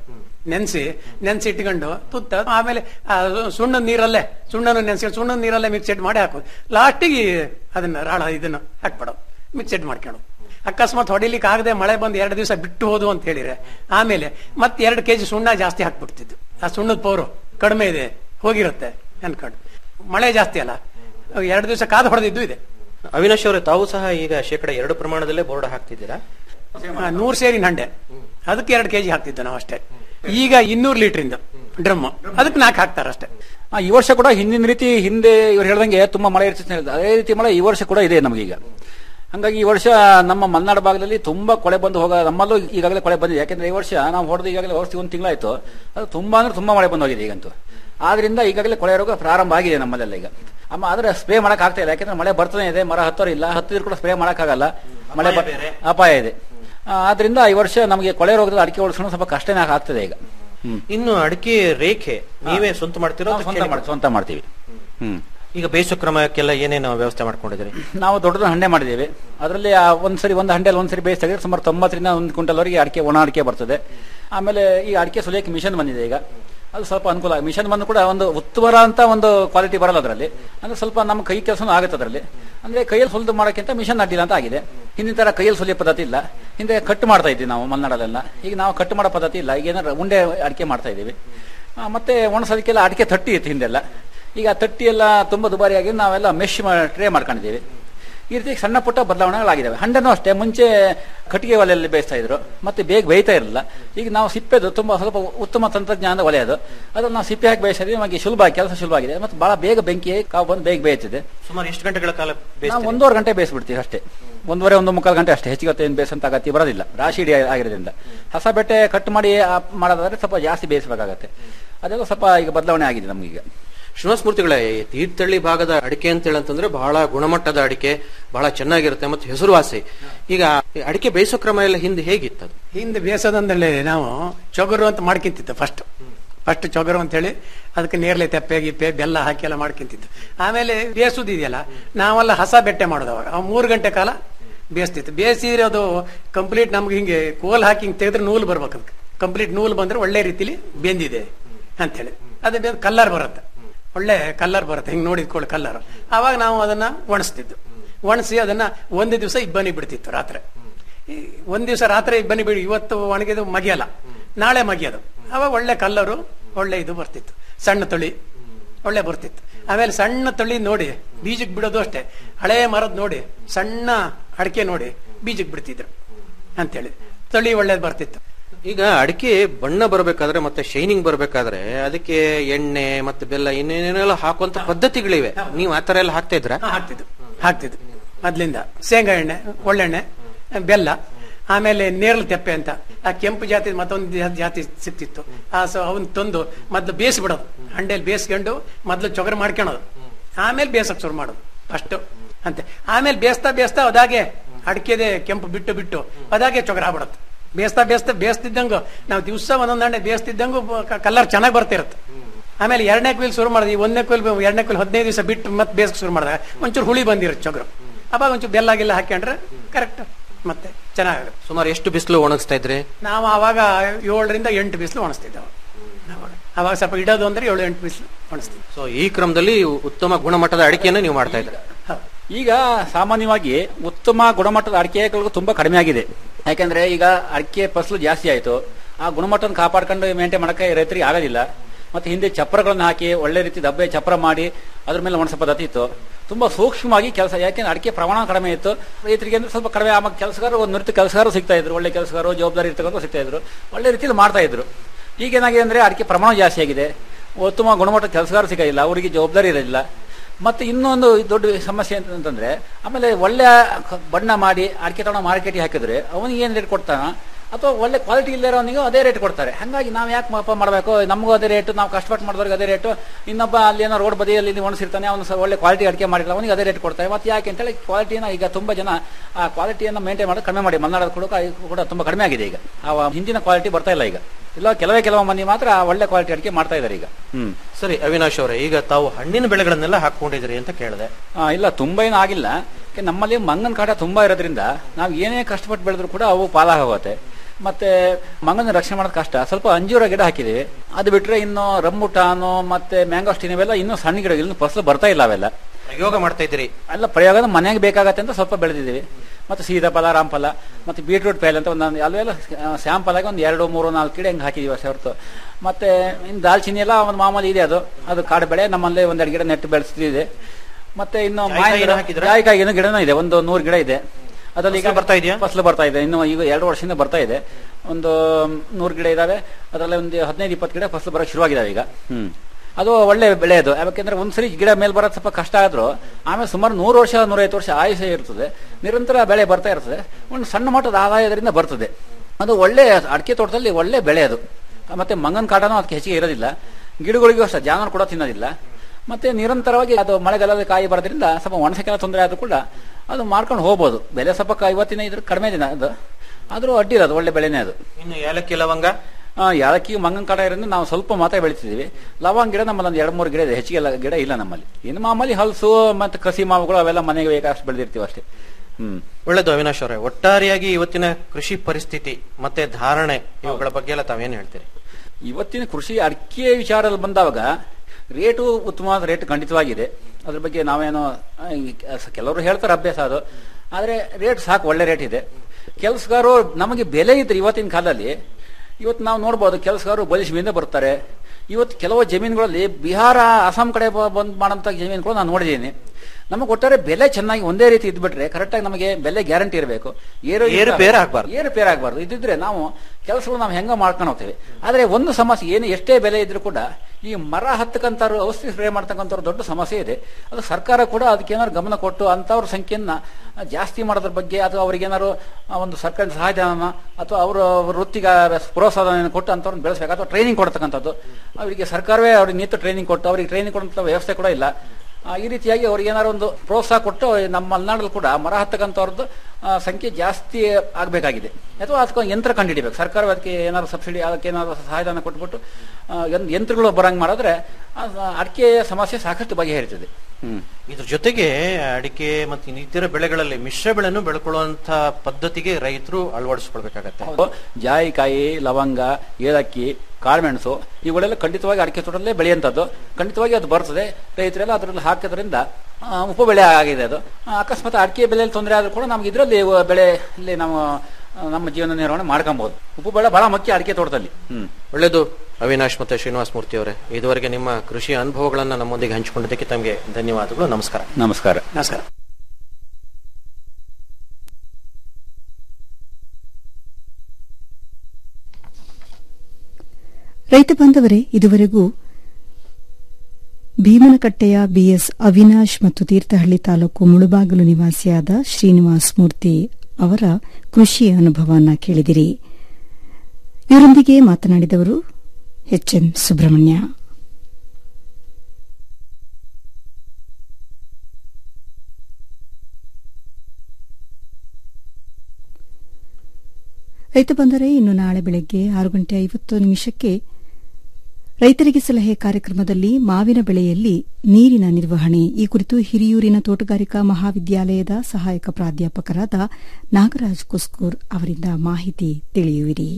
ನೆನೆಸಿ ನೆನೆಸಿ ಇಟ್ಕೊಂಡು ತುತ್ತ ಆಮೇಲೆ ಆ ಸುಣ್ಣದ ನೀರಲ್ಲೇ ಸುಣ್ಣನ ನೆನೆಸಿ ಸುಣ್ಣದ ನೀರಲ್ಲೇ ಮಿಕ್ಸೆಡ್ ಮಾಡಿ ಹಾಕೋದು ಲಾಸ್ಟಿಗೆ ಅದನ್ನ ರಾಳ ಇದನ್ನ ಹಾಕ್ಬಿಡೋದು ಮಿಕ್ಸೆಡ್ ಮಾಡ್ಕೊಳ್ಳೋದು ಅಕಸ್ಮಾತ್ ಹೊಡಿಲಿಕ್ಕೆ ಆಗದೆ ಮಳೆ ಬಂದು ಎರಡು ದಿವಸ ಬಿಟ್ಟು ಹೋದು ಅಂತ ಹೇಳಿದ್ರೆ ಆಮೇಲೆ ಮತ್ತೆ ಎರಡು ಕೆಜಿ ಸುಣ್ಣ ಜಾಸ್ತಿ ಹಾಕ್ಬಿಡ್ತಿದ್ದು ಆ ಸುಣ್ಣದ ಪೌರು ಕಡಿಮೆ ಇದೆ ಹೋಗಿರುತ್ತೆ ಅನ್ಕೊಂಡು ಮಳೆ ಜಾಸ್ತಿ ಅಲ್ಲ ಎರಡು ದಿವಸ ಕಾದು ಹೊಡೆದಿದ್ದು ಇದೆ ಅವಿನಾಶ್ ಅವರೇ ತಾವು ಸಹ ಈಗ ಶೇಕಡ ಎರಡು ಪ್ರಮಾಣದಲ್ಲೇ ಬೋರ್ಡ್ ಹಾಕ್ತಿದ್ದೀರಾ ಆ, ನೂರು ಸೇರಿನ ಹಂಡೆ ಅದಕ್ಕೆ ಎರಡು ಕೆಜಿ ಹಾಕ್ತಿದ್ದು ನಾವು ಅಷ್ಟೇ ಈಗ ಇನ್ನೂರು ಲೀಟರ್ ಡ್ರಮ್ ಅದಕ್ಕೆ ನಾಲ್ಕು ಹಾಕ್ತಾರ ಅಷ್ಟೇ ಆ, ಈ ವರ್ಷ ಕೂಡ ಹಿಂದಿನ ರೀತಿ ಹಿಂದೆ ಇವ್ರು ಹೇಳ್ದಂಗೆ ತುಂಬಾ ಮಳೆ ಇರ್ತಿತ್ತು ಅಂತ ಹೇಳಿದ್ರು. ಅದೇ ರೀತಿ ಮಳೆ ಈ ವರ್ಷ ಕೂಡ ಇದೆ ನಮಗೀಗ ಹಂಗಾಗಿ ಈ ವರ್ಷ ನಮ್ಮ ಮಲೆನಾಡು ಭಾಗದಲ್ಲಿ ತುಂಬಾ ಕೊಳೆ ಬಂದು ಹೋಗ ನಮ್ಮಲ್ಲೂ ಈಗಾಗಲೇ ಕೊಳೆ ಬಂದಿದೆ ಯಾಕೆಂದ್ರೆ ಈ ವರ್ಷ ನಾವು ಹೊಡೆದು ಈಗಾಗಲೇ ವರ್ಷ ಒಂದು ತಿಂಗಳಾಯ್ತು ಅದು ತುಂಬಾ ಅಂದ್ರೆ ತುಂಬಾ ಮಳೆ ಬಂದು ಹೋಗಿದೆ ಈಗಂತೂ ಆದ್ರಿಂದ ಈಗಾಗಲೇ ಕೊಳೆ ರೋಗ ಪ್ರಾರಂಭ ಆಗಿದೆ ನಮ್ಮಲ್ಲೆಲ್ಲ ಈಗ ಅಮ್ಮ ಆದ್ರೆ ಸ್ಪ್ರೇ ಮಾಡಕ್ ಆಗ್ತಾ ಇಲ್ಲ ಯಾಕೆಂದ್ರೆ ಮಳೆ ಬರ್ತಾನೆ ಇದೆ ಮರ ಹತ್ತೋರು ಇಲ್ಲ ಹತ್ತಿದ್ರು ಕೂಡ ಸ್ಪ್ರೇ ಮಾಡಕ್ ಆಗಲ್ಲ ಮಳೆ ಬ- ಅಪಾಯ ಇದೆ ಆ, ಆದ್ರಿಂದ ಈ ವರ್ಷ ನಮಗೆ ಕೊಳೆ ರೋಗದ ಅಡಿಕೆ ಓಡಿಸೋಣ ಸ್ವಲ್ಪ ಕಷ್ಟನೇ ಆಗ್ತದೆ ಈಗ ಹ್ಮ್ ಇನ್ನು ಅಡಿಕೆ ರೇಖೆ ನೀವೇ ಸ್ವಂತ ಮಾಡ್ತಿರೋ ನಾವು ಸ್ವಂತ ಮಾಡ್- ಸ್ವಂತ ಮಾಡ್ತೀವಿ ಹ್ಮ್ ಈಗ ಬೇಯಿಸೋ ಕ್ರಮಕ್ಕೆಲ್ಲ ಏನೇನು ವ್ಯವಸ್ಥೆ ಮಾಡ್ಕೊಂಡಿದ್ದೀರಿ ನಾವು ದೊಡ್ಡದು ಹಂಡೆ ಮಾಡಿದ್ದೇವೆ ಅದರಲ್ಲಿ ಆ ಒಂದ್ಸರಿ ಒಂದು ಹಂಡೆಯಲ್ಲಿ ಒಂದ್ಸರಿ ಬೇಯಿಸಿ ತೆಗೆದ್ರೆ ಸುಮಾರು ತೊಂಬತ್ತರಿಂದ ಒಂದು ಕ್ವಿಂಟಲ್ವರೆಗೆ ಅಡಿಕೆ ಒಣ ಅಡಿಕೆ ಬರ್ತದೆ ಆಮೇಲೆ ಈ ಅಡಿಕೆ ಸುಲಿಯಕ್ಕೆ ಮಿಷನ್ ಬಂದಿದೆ ಈಗ ಅದು ಸ್ವಲ್ಪ ಅನುಕೂಲ ಮಿಷನ್ ಬಂದು ಕೂಡ ಒಂದು ಉತ್ತಮರ ಅಂತ ಒಂದು ಕ್ವಾಲಿಟಿ ಬರಲ್ಲ ಅದರಲ್ಲಿ ಅಂದ್ರೆ ಸ್ವಲ್ಪ ನಮ್ಮ ಕೈ ಕೆಲಸನೂ ಆಗುತ್ತೆ ಅದರಲ್ಲಿ ಅಂದ್ರೆ ಕೈಯಲ್ಲಿ ಸುಲಿದು ಮಾಡೋಕ್ಕಿಂತ ಮಿಷನ್ ಅಡ್ಡಿಲ್ಲ ಅಂತ ಆಗಿದೆ ಹಿಂದಿನ ತರ ಕೈಯಲ್ಲಿ ಸುಲಿಯೋ ಪದ್ಧತಿ ಇಲ್ಲ ಹಿಂದೆ ಕಟ್ ಮಾಡ್ತಾ ಇದ್ವಿ ನಾವು ಮಲೆನಾಡಲ್ಲೆಲ್ಲ ಈಗ ನಾವು ಕಟ್ ಮಾಡೋ ಪದ್ಧತಿ ಇಲ್ಲ ಈಗ ಏನಾದ್ರು ಉಂಡೆ ಅಡಿಕೆ ಮಾಡ್ತಾ ಇದ್ದೀವಿ ಆ, ಮತ್ತೆ ಒಣಸೋದಕ್ಕೆಲ್ಲ ಅಡಿಕೆ ತಟ್ಟಿ ಇತ್ತು ಹಿಂದೆಲ್ಲ ಈಗ ಆ ತಟ್ಟಿ ಎಲ್ಲ ತುಂಬಾ ದುಬಾರಿಯಾಗಿ ನಾವೆಲ್ಲ ಮೆಶ್ ಟ್ರೇ ಮಾಡ್ಕೊಂಡಿದ್ದೀವಿ ಈ ರೀತಿ ಸಣ್ಣ ಪುಟ್ಟ ಬದಲಾವಣೆಗಳಾಗಿದ್ದಾವೆ ಹಂಡನೂ ಅಷ್ಟೇ ಮುಂಚೆ ಕಟ್ಟಿಗೆ ಒಲೆಯಲ್ಲಿ ಬೇಯಿಸ್ತಾ ಇದ್ರು ಮತ್ತೆ ಬೇಗ ಬೇಯ್ತಾ ಇರಲಿಲ್ಲ ಈಗ ನಾವು ಸಿಪ್ಪೆದು ತುಂಬಾ ಸ್ವಲ್ಪ ಉತ್ತಮ ತಂತ್ರಜ್ಞಾನದ ಒಲೆ ಅದು ಅದನ್ನು ನಾವು ಸಿಪ್ಪೆ ಹಾಕಿ ಬೇಯಿಸಿದ್ವಿ ನಮಗೆ ಸುಲಭ ಕೆಲಸ ಸುಲಭ ಆಗಿದೆ ಮತ್ತೆ ಬಹಳ ಬೇಗ ಬೆಂಕಿ ಕಾವು ಬಂದು ಬೇಗ ಬೇಯ್ತಿದೆ ಸುಮಾರು ಎಷ್ಟು ಗಂಟೆಗಳ ಕಾಲ ನಾವು ಬೇಯಿಸ್ತೀರಿ? ಒಂದೂವರೆ ಗಂಟೆ ಬೇಯಿಸ್ಬಿಡ್ತೀವಿ ಅಷ್ಟೇ ಒಂದೂವರೆ ಒಂದು ಮುಕ್ಕಾಲು ಗಂಟೆ ಅಷ್ಟೇ ಹೆಚ್ಚಿಗೆ ಹೊತ್ತು ಏನು ಬೇಯಿಸಂತ ಅಗತ್ಯ ಬರೋದಿಲ್ಲ ರಾಶಿ ಇಡಿ ಆಗಿರೋದ್ರಿಂದ ಹೊಸ ಬೆಟ್ಟೆ ಕಟ್ ಮಾಡಿ ಆ, ಮಾಡೋದಾದ್ರೆ ಸ್ವಲ್ಪ ಜಾಸ್ತಿ ಬೇಯಿಸಬೇಕಾಗತ್ತೆ ಅದೆಲ್ಲ ಸ್ವಲ್ಪ ಈಗ ಬದಲಾವಣೆ ಆಗಿದೆ ನಮಗೀಗ ಶ್ರೀನಿವಾಸಮೂರ್ತಿಗಳೇ ಈ ತೀರ್ಥಹಳ್ಳಿ ಭಾಗದ ಅಡಿಕೆ ಅಂತ ಹೇಳಂತಂದ್ರೆ ಬಹಳ ಗುಣಮಟ್ಟದ ಅಡಿಕೆ ಬಹಳ ಚೆನ್ನಾಗಿರುತ್ತೆ ಮತ್ತೆ ಹೆಸರುವಾಸಿ ಈಗ ಈ ಅಡಿಕೆ ಬೇಯಿಸೋ ಕ್ರಮ ಎಲ್ಲ ಹಿಂದೆ ಹೇಗಿತ್ತು ಅದು ಹಿಂದೆ ಬೇಸೋದಂದ್ರೆ ನಾವು ಚೊಗರು ಅಂತ ಮಾಡ್ಕೊಂತಿತ್ತು ಫಸ್ಟ್ ಫಸ್ಟ್ ಚೊಗರು ಅಂತ ಹೇಳಿ ಅದಕ್ಕೆ ನೇರ್ಲೆ ತೆಪ್ಪೆ ಗಿಪ್ಪೆ ಬೆಲ್ಲ ಹಾಕಿ ಎಲ್ಲ ಮಾಡ್ಕೊಂತಿದ್ದು ಆಮೇಲೆ ಬೇಯಿಸೋದಿದೆಯಲ್ಲ ನಾವೆಲ್ಲ ಹಸ ಬೆಟ್ಟೆ ಮಾಡೋದು ಅವಾಗ ಅವ್ ಮೂರು ಗಂಟೆ ಕಾಲ ಬೇಯಿಸ್ತಿತ್ತು ಬೇಯಿಸಿದ್ರೆ ಅದು ಕಂಪ್ಲೀಟ್ ನಮ್ಗೆ ಹಿಂಗೆ ಕೋಲ್ ಹಾಕಿ ಹಿಂಗೆ ತೆಗೆದ್ರೆ ನೂಲು ಬರ್ಬೇಕು ಅದಕ್ಕೆ ಕಂಪ್ಲೀಟ್ ನೂಲು ಬಂದ್ರೆ ಒಳ್ಳೆ ರೀತಿಲಿ ಬೆಂದಿದೆ ಅಂತೇಳಿ ಅದೇ ಬೇರೆ ಕಲ್ಲರ್ ಬರುತ್ತೆ ಒಳ್ಳೆ ಕಲ್ಲರ್ ಬರುತ್ತೆ ಹಿಂಗೆ ನೋಡಿದ್ಕೊಳ್ಳಿ ಕಲ್ಲರ್ ಆವಾಗ ನಾವು ಅದನ್ನ ಒಣಸ್ತಿದ್ದು ಒಣಸಿ ಅದನ್ನ ಒಂದು ದಿವಸ ಇಬ್ಬನಿ ಬಿಡ್ತಿತ್ತು ರಾತ್ರಿ ಈ ಒಂದ್ ದಿವಸ ರಾತ್ರಿ ಇಬ್ಬನಿ ಬಿಡಿ ಇವತ್ತು ಒಣಗಿದು ಮಗಿಯಲ್ಲ ನಾಳೆ ಮಗಿಯೋದು ಅವಾಗ ಒಳ್ಳೆ ಕಲ್ಲರು ಒಳ್ಳೆ ಇದು ಬರ್ತಿತ್ತು ಸಣ್ಣ ತಳಿ ಒಳ್ಳೆ ಬರ್ತಿತ್ತು ಆಮೇಲೆ ಸಣ್ಣ ತಳಿ ನೋಡಿ ಬೀಜಕ್ಕೆ ಬಿಡೋದು ಅಷ್ಟೇ ಹಳೆ ಮರದ ನೋಡಿ ಸಣ್ಣ ಅಡಿಕೆ ನೋಡಿ ಬೀಜಕ್ಕೆ ಬಿಡ್ತಿದ್ರು ಅಂತೇಳಿ ತಳಿ ಒಳ್ಳೇದು ಬರ್ತಿತ್ತು ಈಗ ಅಡಿಕೆ ಬಣ್ಣ ಬರಬೇಕಾದ್ರೆ ಮತ್ತೆ ಶೈನಿಂಗ್ ಬರಬೇಕಾದ್ರೆ ಅದಕ್ಕೆ ಎಣ್ಣೆ ಮತ್ತೆ ಬೆಲ್ಲ ಇನ್ನೇನೆಲ್ಲ ಹಾಕುವಂತ ಪದ್ಧತಿಗಳಿವೆ ನೀವು ಆ ತರ ಎಲ್ಲ ಹಾಕ್ತಾ ಇದ್ರ ಹಾ, ಹಾಕ್ತಿದ್ದು ಹಾಕ್ತಿದ್ದು ಮೊದ್ಲಿಂದ ಶೇಂಗಾ ಎಣ್ಣೆ ಒಳ್ಳೆಣ್ಣೆ ಬೆಲ್ಲ ಆಮೇಲೆ ನೇರಳು ತೆಪ್ಪೆ ಅಂತ ಆ ಕೆಂಪು ಜಾತಿ ಮತ್ತೊಂದು ಜಾ- ಜಾತಿ ಸಿಕ್ತಿತ್ತು ಆ ಸೊ ಅವನ್ ತಂದು ಮೊದ್ಲು ಬೇಯಿಸಿ ಬಿಡೋದು ಹಂಡೆಯಲ್ಲಿ ಬೇಯಿಸ್ಕೊಂಡು ಮೊದ್ಲು ಚೊಗರು ಮಾಡ್ಕೊಳೋದು ಆಮೇಲೆ ಬೇಸಕ್ ಶುರು ಮಾಡೋದು ಫಸ್ಟ್ ಅಂತೆ ಆಮೇಲೆ ಬೇಯಿಸ್ತಾ ಬೇಯಿಸ್ತಾ ಅದಾಗೆ ಅಡಿಕೆದೆ ಕೆಂಪು ಬಿಟ್ಟು ಬಿಟ್ಟು ಅದಾಗೆ ಚೊಗರ ಆಗ್ಬಿಡುತ್ತೆ ಬೇಯಿಸ್ತಾ ಬೇಯಿಸ್ತಾ ಬೇಯಿಸ್ತಿದ್ದಂಗ ನಾವು ದಿವಸ ಒಂದೊಂದು ಹಂಡೆ ಬೇಯಿಸ್ತಿದ್ದಂಗು ಕಲರ್ ಚೆನ್ನಾಗಿ ಬರ್ತಿರುತ್ತೆ ಆಮೇಲೆ ಎರಡನೇ ಕುಯ್ಲ್ ಶುರು ಮಾಡಿದ್ವಿ ಒಂದನೇ ಕುಯ್ಲ್ ಎರಡನೇ ಕುಯ್ಲ್ ಹದಿನೈದು ದಿವಸ ಬಿಟ್ಟು ಮತ್ತೆ ಬೇಸಕ್ ಶುರು ಮಾಡಿದಾಗ ಒಂಚೂರು ಹುಳಿ ಬಂದಿರುತ್ತೆ ಚೊಗರು ಅವಾಗ ಒಂಚೂರು ಬೆಲ್ಲ ಗಿಲ್ಲ ಹಾಕ್ಕೊಂಡ್ರೆ ಕರೆಕ್ಟ್ ಮತ್ತೆ ಚೆನ್ನಾಗುತ್ತೆ ಸುಮಾರು ಎಷ್ಟು ಬಿಸಿಲು ಒಣಗಿಸ್ತಾ ಇದ್ರಿ ನಾವು ಅವಾಗ ಏಳರಿಂದ ಎಂಟು ಬಿಸಿಲು ಒಣಸ್ತಿದ್ದೆವು ಅವಾಗ ಅವಾಗ ಸ್ವಲ್ಪ ಇಡೋದು ಅಂದ್ರೆ ಏಳು ಎಂಟು ಬಿಸಿಲು ಒಣಸ್ತಿದ್ವಿ ಸೊ ಈ ಕ್ರಮದಲ್ಲಿ ಉತ್ತಮ ಗುಣಮಟ್ಟದ ಅಡಿಕೆಯನ್ನು ನೀವು ಮಾಡ್ತಾ ಇದ್ರ ಈಗ ಸಾಮಾನ್ಯವಾಗಿ ಉತ್ತಮ ಗುಣಮಟ್ಟದ ಅಡಿಕೆಗಳು ತುಂಬಾ ಕಡಿಮೆ ಆಗಿದೆ ಯಾಕಂದ್ರೆ ಈಗ ಅಡಿಕೆ ಫಸಲು ಜಾಸ್ತಿ ಆಯ್ತು ಆ ಗುಣಮಟ್ಟನ ಕಾಪಾಡ್ಕೊಂಡು ಮೇಂಟೈನ್ ಮಾಡಕ್ಕೆ ರೈತರಿಗೆ ಆಗೋದಿಲ್ಲ ಮತ್ತೆ ಹಿಂದೆ ಚಪ್ರಗಳನ್ನ ಹಾಕಿ ಒಳ್ಳೆ ರೀತಿ ದಬ್ಬೆ ಚಪ್ರ ಮಾಡಿ ಅದ್ರ ಮೇಲೆ ಒಣಸೋ ಪದ್ಧತಿ ಇತ್ತು ತುಂಬಾ ಸೂಕ್ಷ್ಮವಾಗಿ ಕೆಲಸ ಯಾಕೆಂದ್ರೆ ಅಡಿಕೆ ಪ್ರಮಾಣ ಕಡಿಮೆ ಇತ್ತು ರೈತರಿಗೆ ಅಂದ್ರೆ ಸ್ವಲ್ಪ ಕಡಿಮೆ ಆವಾಗ ಕೆಲಸಗಾರರು ಒಂದು ನಿರುತ್ತ ಕೆಲಸಗಾರರು ಸಿಗ್ತಾ ಇದ್ರು ಒಳ್ಳೆ ಕೆಲಸಗಾರರು ಜವಾಬ್ದಾರಿ ಇರ್ತಕ್ಕಂಥ ಸಿಗ್ತಾ ಇದ್ರು ಒಳ್ಳೆ ರೀತಿಯಲ್ಲಿ ಮಾಡ್ತಾ ಇದ್ರು ಈಗ ಏನಾಗಿದೆ ಅಂದ್ರೆ ಅಡಿಕೆ ಪ್ರಮಾಣ ಜಾಸ್ತಿ ಆಗಿದೆ ಉತ್ತಮ ಗುಣಮಟ್ಟದ ಕೆಲಸಗಾರರು ಸಿಗೋದಿಲ್ಲ ಅವರಿಗೆ ಜವಾಬ್ದಾರಿ ಇರೋದಿಲ್ಲ ಮತ್ತೆ ಇನ್ನೊಂದು ದೊಡ್ಡ ಸಮಸ್ಯೆ ಅಂತಂದ್ರೆ ಆಮೇಲೆ ಒಳ್ಳೆ ಕ- ಬಣ್ಣ ಮಾಡಿ ಅಡಿಕೆ ತಗೊಂಡು ಮಾರ್ಕೆಟಿಗೆ ಹಾಕಿದ್ರೆ ಅವನಿಗೆ ಏನ್ ರೇಟ್ ಕೊಡ್ತಾನ ಅಥವಾ ಒಳ್ಳೆ ಕ್ವಾಲಿಟಿ ಇಲ್ಲದಿರೋನಿಗೂ ಅದೇ ರೇಟ್ ಕೊಡ್ತಾರೆ ಹಾಗಾಗಿ ನಾವು ಯಾಕೆ ಮಾಪ ಮಾಡಬೇಕು ನಮಗೂ ಅದೇ ರೇಟ್ ನಾವು ಕಷ್ಟಪಟ್ಟು ಮಾಡಿದವ್ರಿಗೆ ಅದೇ ರೇಟು ಇನ್ನೊಬ್ಬ ಅಲ್ಲಿ ಏನೋ ರೋಡ್ ಬದಿಯಲ್ಲಿ ಇಲ್ಲಿ ಒಣಸಿರ್ತಾನೆ ಅವನು ಸ- ಒಳ್ಳೆ ಕ್ವಾಲಿಟಿ ಅಡಿಕೆ ಮಾಡಿಲ್ಲ ಅವನಿಗೆ ಅದೇ ರೇಟ್ ಕೊಡ್ತಾರೆ ಮತ್ತೆ ಯಾಕೆ ಅಂತೇಳಿ ಕ್ವಾಲಿಟಿನ ಈಗ ತುಂಬಾ ಜನ ಆ ಕ್ವಾಲಿಟಿಯನ್ನು ಮೇಂಟೈನ್ ಮಾಡೋದು ಕಡಿಮೆ ಮಾಡಿ ಮಲೆನಾಡು ಕೂಡ ಕೂಡ ತುಂಬಾ ಕಡಿಮೆ ಆಗಿದೆ ಈಗ ಆ ಹಿಂದಿನ ಕ್ವಾಲಿಟಿ ಬರ್ತಾ ಇಲ್ಲ ಈಗ ಇಲ್ಲ ಕೆಲವೇ ಕೆಲವು ಮಂದಿ ಮಾತ್ರ ಆ ಒಳ್ಳೆ ಕ್ವಾಲಿಟಿ ಅಡಿಕೆ ಮಾಡ್ತಾ ಇದ್ದಾರೆ ಈಗ ಹ್ಮ್ ಸರಿ ಅವಿನಾಶ್ ಅವರೇ ಈಗ ತಾವು ಹಣ್ಣಿನ ಬೆಳೆಗಳನ್ನೆಲ್ಲ ಹಾಕೊಂಡಿದ್ರಿ ಅಂತ ಕೇಳಿದೆ ಆ, ಇಲ್ಲ ತುಂಬಾ ಏನು ಆಗಿಲ್ಲ ಯಾಕೆ ನಮ್ಮಲ್ಲಿ ಮಂಗನ ಕಾಟ ತುಂಬಾ ಇರೋದ್ರಿಂದ ನಾವು ಏನೇ ಕಷ್ಟಪಟ್ಟು ಬೆಳೆದ್ರು ಕೂಡ ಅವು ಪಾಲಾಗೋಗುತ್ತೆ ಮತ್ತೆ ಮಂಗನ ರಕ್ಷಣೆ ಮಾಡೋದು ಕಷ್ಟ ಸ್ವಲ್ಪ ಅಂಜೂರ ಗಿಡ ಹಾಕಿದೀವಿ ಅದು ಬಿಟ್ರೆ ಇನ್ನು ರಮ್ಮುಟಾನು ಮತ್ತೆ ಮ್ಯಾಂಗೋಸ್ಟಿನ್ ಇವೆಲ್ಲ ಇನ್ನೂ ಸಣ್ಣ ಗಿಡ ಇನ್ನು ಫಸಲು ಬರ್ತಾ ಇಲ್ಲ ಅವೆಲ್ಲ ಯೋಗ ಮಾಡ್ತಾ ಇದ್ದೀರಿ ಎಲ್ಲ ಪ್ರಯೋಗ ಮನೆಗೆ ಬೇಕಾಗತ್ತೆ ಅಂತ ಸ್ವಲ್ಪ ಬೆಳೆದಿದ್ದೀವಿ ಮತ್ತೆ ಸೀತಾಫಲ ರಾಮಫಲ ಮತ್ತೆ ಬೀಟ್ರೂಟ್ ಪೇಲ್ ಅಂತ ಒಂದು ಅಲ್ಲೆಲ್ಲ ಸ್ಯಾಂಪಲ್ ಆಗಿ ಒಂದು ಎರಡು ಮೂರು ನಾಲ್ಕು ಗಿಡ ಹೆಂಗೆ ಹಾಕಿದೀವಿ ಅಷ್ಟೇ ಹೊರತು ಮತ್ತೆ ಇನ್ನು ದಾಲ್ಚಿನ್ನಿ ಎಲ್ಲ ಒಂದು ಮಾಮೂಲಿ ಇದೆ ಅದು ಅದು ಕಾಡು ಬೆಳೆ ನಮ್ಮಲ್ಲೇ ಒಂದೆರಡು ಗಿಡ ನೆಟ್ಟು ಬೆಳೆಸ್ತಿದೆ ಮತ್ತೆ ಇನ್ನು ಜಾಯಿಕಾಯಿ ಏನೋ ಹಾಕಿದ್ರಾ? ಜಾಯಿಕಾಯಿನ ಗಿಡನೂ ಇದೆ ಒಂದು ನೂರು ಗಿಡ ಇದೆ ಅದ್ರಲ್ಲಿ ಈಗ ಫಸಲು ಬರ್ತಾ ಇದೆಯಾ? ಫಸಲು ಬರ್ತಾ ಇದೆ ಇನ್ನು ಈಗ ಎರಡು ವರ್ಷದಿಂದ ಬರ್ತಾ ಇದೆ ಒಂದು ನೂರು ಗಿಡ ಇದಾವೆ ಅದರಲ್ಲಿ ಒಂದು ಹದಿನೈದು ಇಪ್ಪತ್ತು ಗಿಡ ಫಸಲು ಬರೋಕೆ ಶುರುವಾಗಿದಾವೆ ಈಗ ಹ್ಮ್ ಅದು ಒಳ್ಳೆ ಬೆಳೆ ಅದು ಯಾಕೆಂದ್ರೆ ಒಂದ್ಸರಿ ಗಿಡ ಮೇಲೆ ಬರೋದು ಸ್ವಲ್ಪ ಕಷ್ಟ ಆದ್ರೂ ಆಮೇಲೆ ಸುಮಾರು ನೂರು ವರ್ಷ ನೂರೈವತ್ತು ವರ್ಷ ಆಯುಷ್ಯ ಇರ್ತದೆ ನಿರಂತರ ಬೆಳೆ ಬರ್ತಾ ಇರ್ತದೆ ಒಂದು ಸಣ್ಣ ಮಟ್ಟದ ಆದಾಯದಿಂದ ಬರ್ತದೆ ಅದು ಒಳ್ಳೆ ಅಡಿಕೆ ತೋಟದಲ್ಲಿ ಒಳ್ಳೆ ಬೆಳೆ ಅದು ಮತ್ತೆ ಮಂಗನ ಕಾಟನೂ ಅದಕ್ಕೆ ಹೆಚ್ಚಿಗೆ ಇರೋದಿಲ್ಲ ಗಿಡಗಳಿಗೂ ಅಷ್ಟೇ ಜಾನುವಾರು ಕೂಡ ತಿನ್ನೋದಿಲ್ಲ ಮತ್ತೆ ನಿರಂತರವಾಗಿ ಅದು ಮಳೆಗಾಲದ ಕಾಯಿ ಬರೋದ್ರಿಂದ ಸ್ವಲ್ಪ ಒಣಸಕ್ಕೆಲ್ಲ ತೊಂದರೆ ಆದ್ರೂ ಕೂಡ ಅದು ಮಾರ್ಕೊಂಡು ಹೋಗ್ಬೋದು ಬೆಲೆ ಸ್ವಲ್ಪ ಕ- ಇವತ್ತಿನ ಇದ್ರ ಕಡಿಮೆ ದಿನ ಅದು ಆದ್ರೂ ಅಡ್ಡಿರೋದು ಒಳ್ಳೆ ಬೆಳೆನೇ ಅದು ಇನ್ನು ಏಲಕ್ಕಿ ಲವಂಗ ಆ, ಯಾಲಕ್ಕಿ ಮಂಗನ ಕಾಡ ಇರೋದ್ರಿಂದ ನಾವು ಸ್ವಲ್ಪ ಮಾತ್ರ ಬೆಳಿತಿದ್ದೀವಿ ಲವಂಗ ಗಿಡ ನಮ್ಮಲ್ಲಿ ಒಂದು ಎರಡು ಮೂರು ಗಿಡ ಇದೆ ಹೆಚ್ಚಿಗೆ ಎಲ್ಲ ಗಿಡ ಇಲ್ಲ ನಮ್ಮಲ್ಲಿ ಇನ್ನು ಮಾಮೂಲಿ ಹಲಸು ಮತ್ತೆ ಕಸಿ ಮಾವುಗಳು ಅವೆಲ್ಲ ಮನೆಗೆ ಬೇಕಷ್ಟು ಬೆಳೆದಿರ್ತೀವಿ ಅಷ್ಟೇ ಹ್ಮ್ ಒಳ್ಳೇದು ಅವಿನಾಶ್ ಅವರೇ ಒಟ್ಟಾರೆಯಾಗಿ ಇವತ್ತಿನ ಕೃಷಿ ಪರಿಸ್ಥಿತಿ ಮತ್ತೆ ಧಾರಣೆ ಇವುಗಳ ಬಗ್ಗೆ ಎಲ್ಲ ತಾವೇನ್ ಹೇಳ್ತೀರಿ ಇವತ್ತಿನ ಕೃಷಿ ಅಡಿಕೆ ವಿಚಾರದಲ್ಲಿ ಬಂದಾಗ ರೇಟು ಉತ್ತಮವಾದ ರೇಟ್ ಖಂಡಿತವಾಗಿದೆ ಅದ್ರ ಬಗ್ಗೆ ನಾವೇನೋ ಆ, ಈ ಕ- ಕೆಲವರು ಹೇಳ್ತಾರೆ ಅಭ್ಯಾಸ ಅದು ಆದ್ರೆ ರೇಟ್ ಸಾಕು ಒಳ್ಳೆ ರೇಟ್ ಇದೆ ಕೆಲಸಗಾರರು ನಮಗೆ ಬೆಲೆ ಇದ್ರೆ ಇವತ್ತಿನ ಕಾಲದಲ್ಲಿ ಇವತ್ತು ನಾವು ನೋಡ್ಬೋದು ಕೆಲಸಗಾರರು ಬಲಿಷ್ಮಿಂದ ಬರ್ತಾರೆ ಇವತ್ತು ಕೆಲವು ಜಮೀನುಗಳಲ್ಲಿ ಬಿಹಾರ ಅಸ್ಸಾಂ ಕಡೆ ಬ- ಬಂದ್ ಮಾಡೋಂಥ ಜಮೀನುಗಳು ನಾನು ನೋಡಿದ್ದೀನಿ ನಮಗೆ ಒಟ್ಟಾರೆ ಬೆಲೆ ಚೆನ್ನಾಗಿ ಒಂದೇ ರೀತಿ ಇದ್ಬಿಟ್ರೆ ಕರೆಕ್ಟಾಗಿ ನಮಗೆ ಬೆಲೆ ಗ್ಯಾರಂಟಿ ಇರಬೇಕು ಏರುಪೇರು ಆಗ್ಬಾರ್ದು. ಏರುಪೇರು ಆಗಬಾರ್ದು ಇದ್ದಿದ್ರೆ ನಾವು ಕೆಲಸಗಳು ನಾವು ಹೆಂಗ ಮಾಡ್ಕೊಂಡು ಹೋಗ್ತೇವೆ ಆದ್ರೆ ಒಂದು ಸಮಸ್ಯೆ ಏನು ಎಷ್ಟೇ ಬೆಲೆ ಇದ್ರೂ ಕೂಡ ಈ ಮರ ಹತ್ತಕ್ಕಂಥವ್ರು ಔಷಧಿ ಸ್ಪ್ರೇ ಮಾಡ್ತಕ್ಕಂಥವ್ರು ದೊಡ್ಡ ಸಮಸ್ಯೆ ಇದೆ ಅದು ಸರ್ಕಾರ ಕೂಡ ಅದಕ್ಕೆ ಏನಾದ್ರು ಗಮನ ಕೊಟ್ಟು ಅಂಥವ್ರ ಸಂಖ್ಯೆಯನ್ನ ಜಾಸ್ತಿ ಮಾಡೋದ್ರ ಬಗ್ಗೆ ಅಥವಾ ಅವ್ರಿಗೆ ಏನಾದ್ರು ಆ, ಒಂದು ಸರ್ಕಾರದ ಸಹಾಯಧನ ಅಥವಾ ಅವರ ವೃತ್ತಿಗೆ ಪ್ರೋತ್ಸಾಹನ ಕೊಟ್ಟು ಅಂಥವ್ರನ್ನ ಬೆಳೆಸಬೇಕು ಅಥವಾ ಟ್ರೈನಿಂಗ್ ಕೊಡ್ತಕ್ಕಂಥದ್ದು ಅವರಿಗೆ ಸರ್ಕಾರವೇ ಅವ್ರಿಗೆ ನಿಂತು ಟ್ರೈನಿಂಗ್ ಕೊಟ್ಟು ಅವ್ರಿಗೆ ಟ್ರೈನಿಂಗ್ ಕೊಡುವಂಥ ವ್ಯವಸ್ಥೆ ಕೂಡ ಇಲ್ಲ ಆ, ಈ ರೀತಿಯಾಗಿ ಅವ್ರಿಗೆ ಏನಾದ್ರು ಒಂದು ಪ್ರೋತ್ಸಾಹ ಕೊಟ್ಟು ನಮ್ಮ ಮಲೆನಾಡಲ್ಲಿ ಕೂಡ ಮರ ಹತ್ತಕ್ಕಂಥವ್ರದ್ದು ಆ, ಸಂಖ್ಯೆ ಜಾಸ್ತಿ ಆಗಬೇಕಾಗಿದೆ ಅಥವಾ ಅದಕ್ಕೆ ಒಂದು ಯಂತ್ರ ಕಂಡುಹಿಡಿಬೇಕು ಸರ್ಕಾರ ಅದಕ್ಕೆ ಏನಾದ್ರು ಸಬ್ಸಿಡಿ ಅದಕ್ಕೆ ಏನಾದ್ರು ಸಹಾಯಧನ ಕೊಟ್ಬಿಟ್ಟು ಆ, ಯಂ- ಯಂತ್ರಗಳು ಬರಂಗ್ ಮಾಡಿದ್ರೆ ಆ, ಅಡಿಕೆ ಸಮಸ್ಯೆ ಸಾಕಷ್ಟು ಬಗೆಹರಿತದೆ ಹ್ಮ್ ಇದ್ರ ಜೊತೆಗೆ ಅಡಿಕೆ ಮತ್ತು ಇನ್ನಿತರ ಬೆಳೆಗಳಲ್ಲಿ ಮಿಶ್ರ ಬೆಳೆನೂ ಬೆಳ್ಕೊಳ್ಳುವಂತ ಪದ್ಧತಿಗೆ ರೈತರು ಅಳವಡಿಸ್ಕೊಳ್ಬೇಕಾಗತ್ತೆ ಜಾಯಿಕಾಯಿ ಲವಂಗ ಏಲಕ್ಕಿ ಕಾಳುಮೆಣಸು ಇವುಗಳೆಲ್ಲ ಖಂಡಿತವಾಗಿ ಅಡಿಕೆ ತೋಟದಲ್ಲೇ ಬೆಳೆಯುವಂಥದ್ದು ಖಂಡಿತವಾಗಿ ಅದು ಬರ್ತದೆ ರೈತರೆಲ್ಲ ಅದರಲ್ಲಿ ಹಾಕೋದ್ರಿಂದ ಆ, ಉಪಬೆಳೆ ಆಗಿದೆ ಅದು ಆ, ಅಕಸ್ಮಾತ್ ಅಡಿಕೆ ಬೆಲೆಯಲ್ಲಿ ತೊಂದರೆ ಆದ್ರೂ ಕೂಡ ನಮ್ಗೆ ಇದರಲ್ಲಿ ಬೆಳೆ ಇಲ್ಲಿ ನಾವು ಆ, ನಮ್ಮ ಜೀವನ ನಿರ್ವಹಣೆ ಮಾಡ್ಕೊಬಹುದು ಉಪಬೆಳೆ ಬಹಳ ಮುಖ್ಯ ಅಡಿಕೆ ತೋಟದಲ್ಲಿ ಹ್ಮ್ ಒಳ್ಳೇದು ಅವಿನಾಶ್ ಮತ್ತೆ ಶ್ರೀನಿವಾಸ ಮೂರ್ತಿ ಅವರೇ ಇದುವರೆಗೆ ನಿಮ್ಮ ಕೃಷಿ ಅನುಭವಗಳನ್ನ ನಮ್ಮೊಂದಿಗೆ ಹಂಚಿಕೊಂಡಿದ್ದಕ್ಕೆ ತಮಗೆ ಧನ್ಯವಾದಗಳು ನಮಸ್ಕಾರ ನಮಸ್ಕಾರ ನಮಸ್ಕಾರ ರೈತ ಬಾಂಧವರೇ ಇದುವರೆಗೂ ಭೀಮನಕಟ್ಟೆಯ ಬಿಎಸ್ ಅವಿನಾಶ್ ಮತ್ತು ತೀರ್ಥಹಳ್ಳಿ ತಾಲೂಕು ಮುಳುಬಾಗಿಲು ನಿವಾಸಿಯಾದ ಶ್ರೀನಿವಾಸ್ ಮೂರ್ತಿ ಅವರ ಕೃಷಿ ಅನುಭವವನ್ನು ಕೇಳಿದಿರಿ ಇವರೊಂದಿಗೆ ಮಾತನಾಡಿದವರು ಎಚ್ಎಂ ಸುಬ್ರಹ್ಮಣ್ಯ ರೈತ ಬಂದರೆ ಇನ್ನು ನಾಳೆ ಬೆಳಗ್ಗೆ ಆರು ಗಂಟೆ ಐವತ್ತು ನಿಮಿಷಕ್ಕೆ ರೈತರಿಗೆ ಸಲಹೆ ಕಾರ್ಯಕ್ರಮದಲ್ಲಿ ಮಾವಿನ ಬೆಳೆಯಲ್ಲಿ ನೀರಿನ ನಿರ್ವಹಣೆ ಈ ಕುರಿತು ಹಿರಿಯೂರಿನ ತೋಟಗಾರಿಕಾ ಮಹಾವಿದ್ಯಾಲಯದ ಸಹಾಯಕ ಪ್ರಾಧ್ಯಾಪಕರಾದ ನಾಗರಾಜ್ ಕುಸ್ಕೂರ್ ಅವರಿಂದ ಮಾಹಿತಿ ತಿಳಿಯುವಿರಿ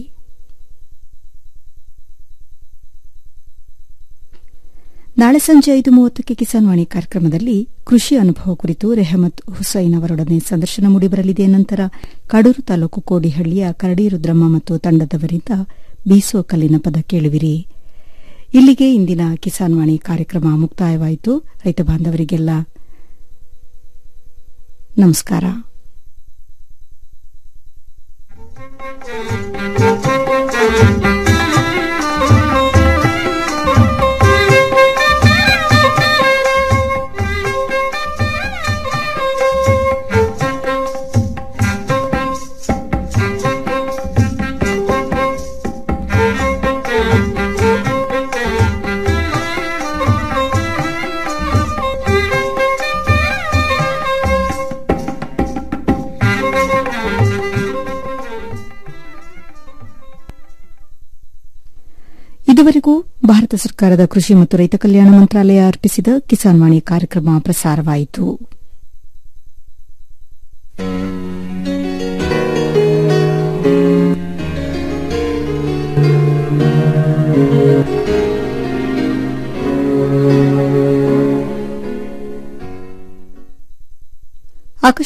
ನಾಳೆ ಸಂಜೆ ಐದು ಮೂವತ್ತಕ್ಕೆ ಕಿಸಾನ್ ವಾಣಿ ಕಾರ್ಯಕ್ರಮದಲ್ಲಿ ಕೃಷಿ ಅನುಭವ ಕುರಿತು ರೆಹಮತ್ ಹುಸೈನ್ ಅವರೊಡನೆ ಸಂದರ್ಶನ ಮೂಡಿಬರಲಿದೆ ನಂತರ ಕಡೂರು ತಾಲೂಕು ಕೋಡಿಹಳ್ಳಿಯ ಕರಡಿ ರುದ್ರಮ್ಮ ಮತ್ತು ತಂಡದವರಿಂದ ಬೀಸೋ ಕಲ್ಲಿನ ಪದ ಕೇಳುವಿರಿ ಇಲ್ಲಿಗೆ ಇಂದಿನ ಕಿಸಾನ್ ವಾಣಿ ಕಾರ್ಯಕ್ರಮ ಮುಕ್ತಾಯವಾಯಿತು ರೈತ ಬಾಂಧವರಿಗೆಲ್ಲ ನಮಸ್ಕಾರ ಇದುವರೆಗೂ ಭಾರತ ಸರ್ಕಾರದ ಕೃಷಿ ಮತ್ತು ರೈತ ಕಲ್ಯಾಣ ಮಂತ್ರಾಲಯ ಅರ್ಪಿಸಿದ ಕಿಸಾನ್ ವಾಣಿ ಕಾರ್ಯಕ್ರಮ ಪ್ರಸಾರವಾಯಿತು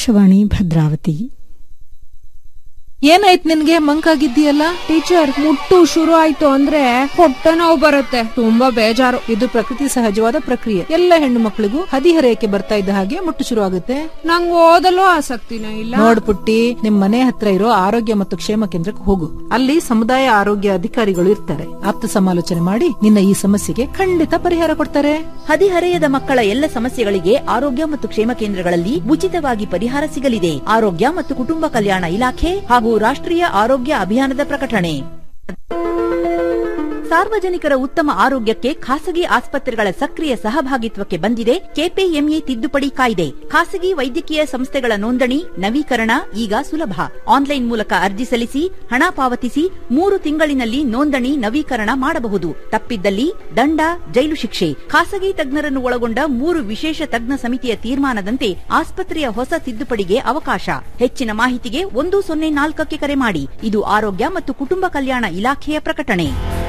ಆಕಾಶವಾಣಿ ಭದ್ರಾವತಿ ಏನಾಯ್ತು ನಿನ್ಗೆ ಮಂಕಾಗಿದ್ದೀಯಲ್ಲ ಟೀಚರ್ ಮುಟ್ಟು ಶುರು ಆಯ್ತು ಅಂದ್ರೆ ಹೊಟ್ಟೆ ನೋವು ಬರುತ್ತೆ ತುಂಬಾ ಬೇಜಾರು ಇದು ಪ್ರಕೃತಿ ಸಹಜವಾದ ಪ್ರಕ್ರಿಯೆ ಎಲ್ಲ ಹೆಣ್ಣು ಮಕ್ಕಳಿಗೂ ಹದಿಹರೆಯಕ್ಕೆ ಬರ್ತಾ ಇದ್ದ ಹಾಗೆ ಮುಟ್ಟು ಶುರು ಆಗುತ್ತೆ ನಂಗೆ ಓದಲು ಆಸಕ್ತಿನೇ ಇಲ್ಲ ನೋಡ್ ಪುಟ್ಟಿ ನಿಮ್ ಮನೆ ಹತ್ರ ಇರೋ ಆರೋಗ್ಯ ಮತ್ತು ಕ್ಷೇಮ ಕೇಂದ್ರಕ್ಕೆ ಹೋಗು ಅಲ್ಲಿ ಸಮುದಾಯ ಆರೋಗ್ಯ ಅಧಿಕಾರಿಗಳು ಇರ್ತಾರೆ ಆಪ್ತ ಸಮಾಲೋಚನೆ ಮಾಡಿ ನಿನ್ನ ಈ ಸಮಸ್ಯೆಗೆ ಖಂಡಿತ ಪರಿಹಾರ ಕೊಡ್ತಾರೆ ಹದಿಹರೆಯದ ಮಕ್ಕಳ ಎಲ್ಲ ಸಮಸ್ಯೆಗಳಿಗೆ ಆರೋಗ್ಯ ಮತ್ತು ಕ್ಷೇಮ ಕೇಂದ್ರಗಳಲ್ಲಿ ಉಚಿತವಾಗಿ ಪರಿಹಾರ ಸಿಗಲಿದೆ ಆರೋಗ್ಯ ಮತ್ತು ಕುಟುಂಬ ಕಲ್ಯಾಣ ಇಲಾಖೆ ಹಾಗೂ ರಾಷ್ಟ್ರೀಯ ಆರೋಗ್ಯ ಅಭಿಯಾನದ ಪ್ರಕಟಣೆ ಸಾರ್ವಜನಿಕರ ಉತ್ತಮ ಆರೋಗ್ಯಕ್ಕೆ ಖಾಸಗಿ ಆಸ್ಪತ್ರೆಗಳ ಸಕ್ರಿಯ ಸಹಭಾಗಿತ್ವಕ್ಕೆ ಬಂದಿದೆ ಕೆಪಿಎಂಇ ತಿದ್ದುಪಡಿ ಕಾಯ್ದೆ ಖಾಸಗಿ ವೈದ್ಯಕೀಯ ಸಂಸ್ಥೆಗಳ ನೋಂದಣಿ ನವೀಕರಣ ಈಗ ಸುಲಭ ಆನ್ಲೈನ್ ಮೂಲಕ ಅರ್ಜಿ ಸಲ್ಲಿಸಿ ಹಣ ಪಾವತಿಸಿ ಮೂರು ತಿಂಗಳಿನಲ್ಲಿ ನೋಂದಣಿ ನವೀಕರಣ ಮಾಡಬಹುದು ತಪ್ಪಿದ್ದಲ್ಲಿ ದಂಡ ಜೈಲು ಶಿಕ್ಷೆ ಖಾಸಗಿ ತಜ್ಞರನ್ನು ಒಳಗೊಂಡ ಮೂರು ವಿಶೇಷ ತಜ್ಞ ಸಮಿತಿಯ ತೀರ್ಮಾನದಂತೆ ಆಸ್ಪತ್ರೆಯ ಹೊಸ ತಿದ್ದುಪಡಿಗೆ ಅವಕಾಶ ಹೆಚ್ಚಿನ ಮಾಹಿತಿಗೆ ಒಂದು ಸೊನ್ನೆ ನಾಲ್ಕಕ್ಕೆ ಕರೆ ಮಾಡಿ ಇದು ಆರೋಗ್ಯ ಮತ್ತು ಕುಟುಂಬ ಕಲ್ಯಾಣ ಇಲಾಖೆಯ ಪ್ರಕಟಣೆ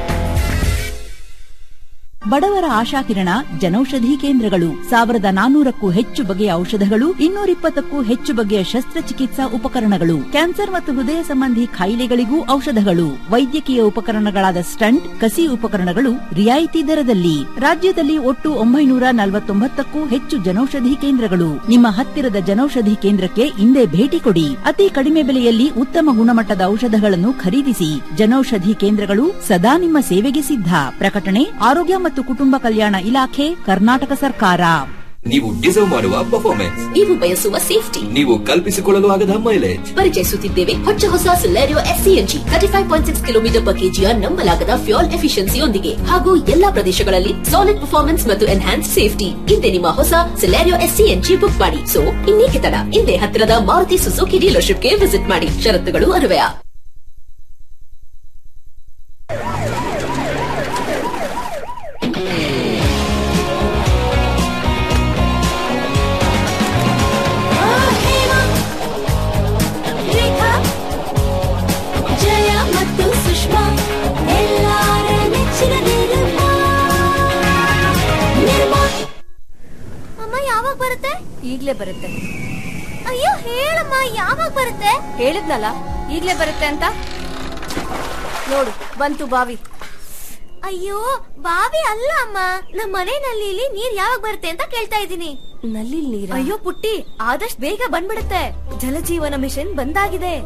ಬಡವರ ಆಶಾಕಿರಣ ಜನೌಷಧಿ ಕೇಂದ್ರಗಳು ಸಾವಿರದ ನಾನೂರಕ್ಕೂ ಹೆಚ್ಚು ಬಗೆಯ ಔಷಧಗಳು ಇನ್ನೂರಿಪ್ಪತ್ತಕ್ಕೂ ಹೆಚ್ಚು ಬಗೆಯ ಶಸ್ತ್ರಚಿಕಿತ್ಸಾ ಉಪಕರಣಗಳು ಕ್ಯಾನ್ಸರ್ ಮತ್ತು ಹೃದಯ ಸಂಬಂಧಿ ಕಾಯಿಲೆಗಳಿಗೂ ಔಷಧಗಳು ವೈದ್ಯಕೀಯ ಉಪಕರಣಗಳಾದ ಸ್ಟಂಟ್ ಕಸಿ ಉಪಕರಣಗಳು ರಿಯಾಯಿತಿ ದರದಲ್ಲಿ ರಾಜ್ಯದಲ್ಲಿ ಒಟ್ಟು ಒಂಬೈನೂರ ನಲವತ್ತೊಂಬತ್ತಕ್ಕೂ ಹೆಚ್ಚು ಜನೌಷಧಿ ಕೇಂದ್ರಗಳು ನಿಮ್ಮ ಹತ್ತಿರದ ಜನೌಷಧಿ ಕೇಂದ್ರಕ್ಕೆ ಇಂದೇ ಭೇಟಿ ಕೊಡಿ ಅತಿ ಕಡಿಮೆ ಬೆಲೆಯಲ್ಲಿ ಉತ್ತಮ ಗುಣಮಟ್ಟದ ಔಷಧಗಳನ್ನು ಖರೀದಿಸಿ ಜನೌಷಧಿ ಕೇಂದ್ರಗಳು ಸದಾ ನಿಮ್ಮ ಸೇವೆಗೆ ಸಿದ್ಧ ಪ್ರಕಟಣೆ ಆರೋಗ್ಯ ಮತ್ತು ಕುಟುಂಬ ಕಲ್ಯಾಣ ಇಲಾಖೆ ಕರ್ನಾಟಕ ಸರ್ಕಾರ ನೀವು ಡಿಸರ್ವ್ ಮಾಡುವ ಪರ್ಫಾರ್ಮೆನ್ಸ್ ನೀವು ಬಯಸುವ ಸೇಫ್ಟಿ ನೀವು ಕಲ್ಪಿಸಿಕೊಳ್ಳಲು ಆಗದ ಮೈಲೇಜ್ ಪರಿಚಯಿಸುತ್ತಿದ್ದೇವೆ ಹೊಚ್ಚ ಹೊಸ Celerio SCNG thirty five point six kilometre per ಕೆಜಿಯ ನಂಬಲಾಗದ ಫ್ಯೂಲ್ ಎಫಿಷಿಯನ್ಸಿಯೊಂದಿಗೆ ಹಾಗೂ ಎಲ್ಲಾ ಪ್ರದೇಶಗಳಲ್ಲಿ ಸಾಲಿಡ್ ಪರ್ಫಾರ್ಮೆನ್ಸ್ ಮತ್ತು ಎನ್ಹಾನ್ಸ್ ಸೇಫ್ಟಿ ಹಿಂದೆ ನಿಮ್ಮ ಹೊಸ ಸಿಲೆರಿಯೋ ಎಸ್ಸಿಎನ್ಜಿ ಬುಕ್ ಮಾಡಿ ಸೊ ಇನ್ನೇಕೆ ತಡ ಹಿಂದೆ ಹತ್ತಿರದ ಮಾರುತಿ ಸುಜುಕಿ ಡೀಲರ್ಶಿಪ್ಗೆ ವಿಸಿಟ್ ಮಾಡಿ ಷರತ್ತುಗಳು ಅನ್ವಯ ಜಯ ಮತ್ತು ಸುಷ್ಮಾ ಎಲ್ಲಾರ ನೆಚ್ಚಿನ ನಿರ್ಮಾ ನಿರ್ಮಾ ಅಮ್ಮ ಯಾವಾಗ ಬರುತ್ತೆ ಈಗ್ಲೇ ಬರುತ್ತೆ ಅಯ್ಯೋ ಹೇಳಮ್ಮ ಯಾವಾಗ ಬರುತ್ತೆ ಹೇಳಿದ್ನಲ್ಲ ಈಗ್ಲೇ ಬರುತ್ತೆ ಅಂತ ನೋಡು ಬಂತು ಬಾವಿ ಅಯ್ಯೋ ಬಾವಿ ಅಲ್ಲ ಅಮ್ಮ ನಮ್ಮ ಮನೆ ನಲ್ಲಿಲಿ ನೀರ್ ಯಾವಾಗ ಬರುತ್ತೆ ಅಂತ ಕೇಳ್ತಾ ಇದ್ದೀನಿ ನಲ್ಲಿ ನೀರ ಅಯ್ಯೋ ಪುಟ್ಟಿ ಆದಷ್ಟು ಬೇಗ ಬಂದ್ಬಿಡುತ್ತೆ ಜಲಜೀವನ ಮಿಷನ್ ಬಂದಾಗಿದೆ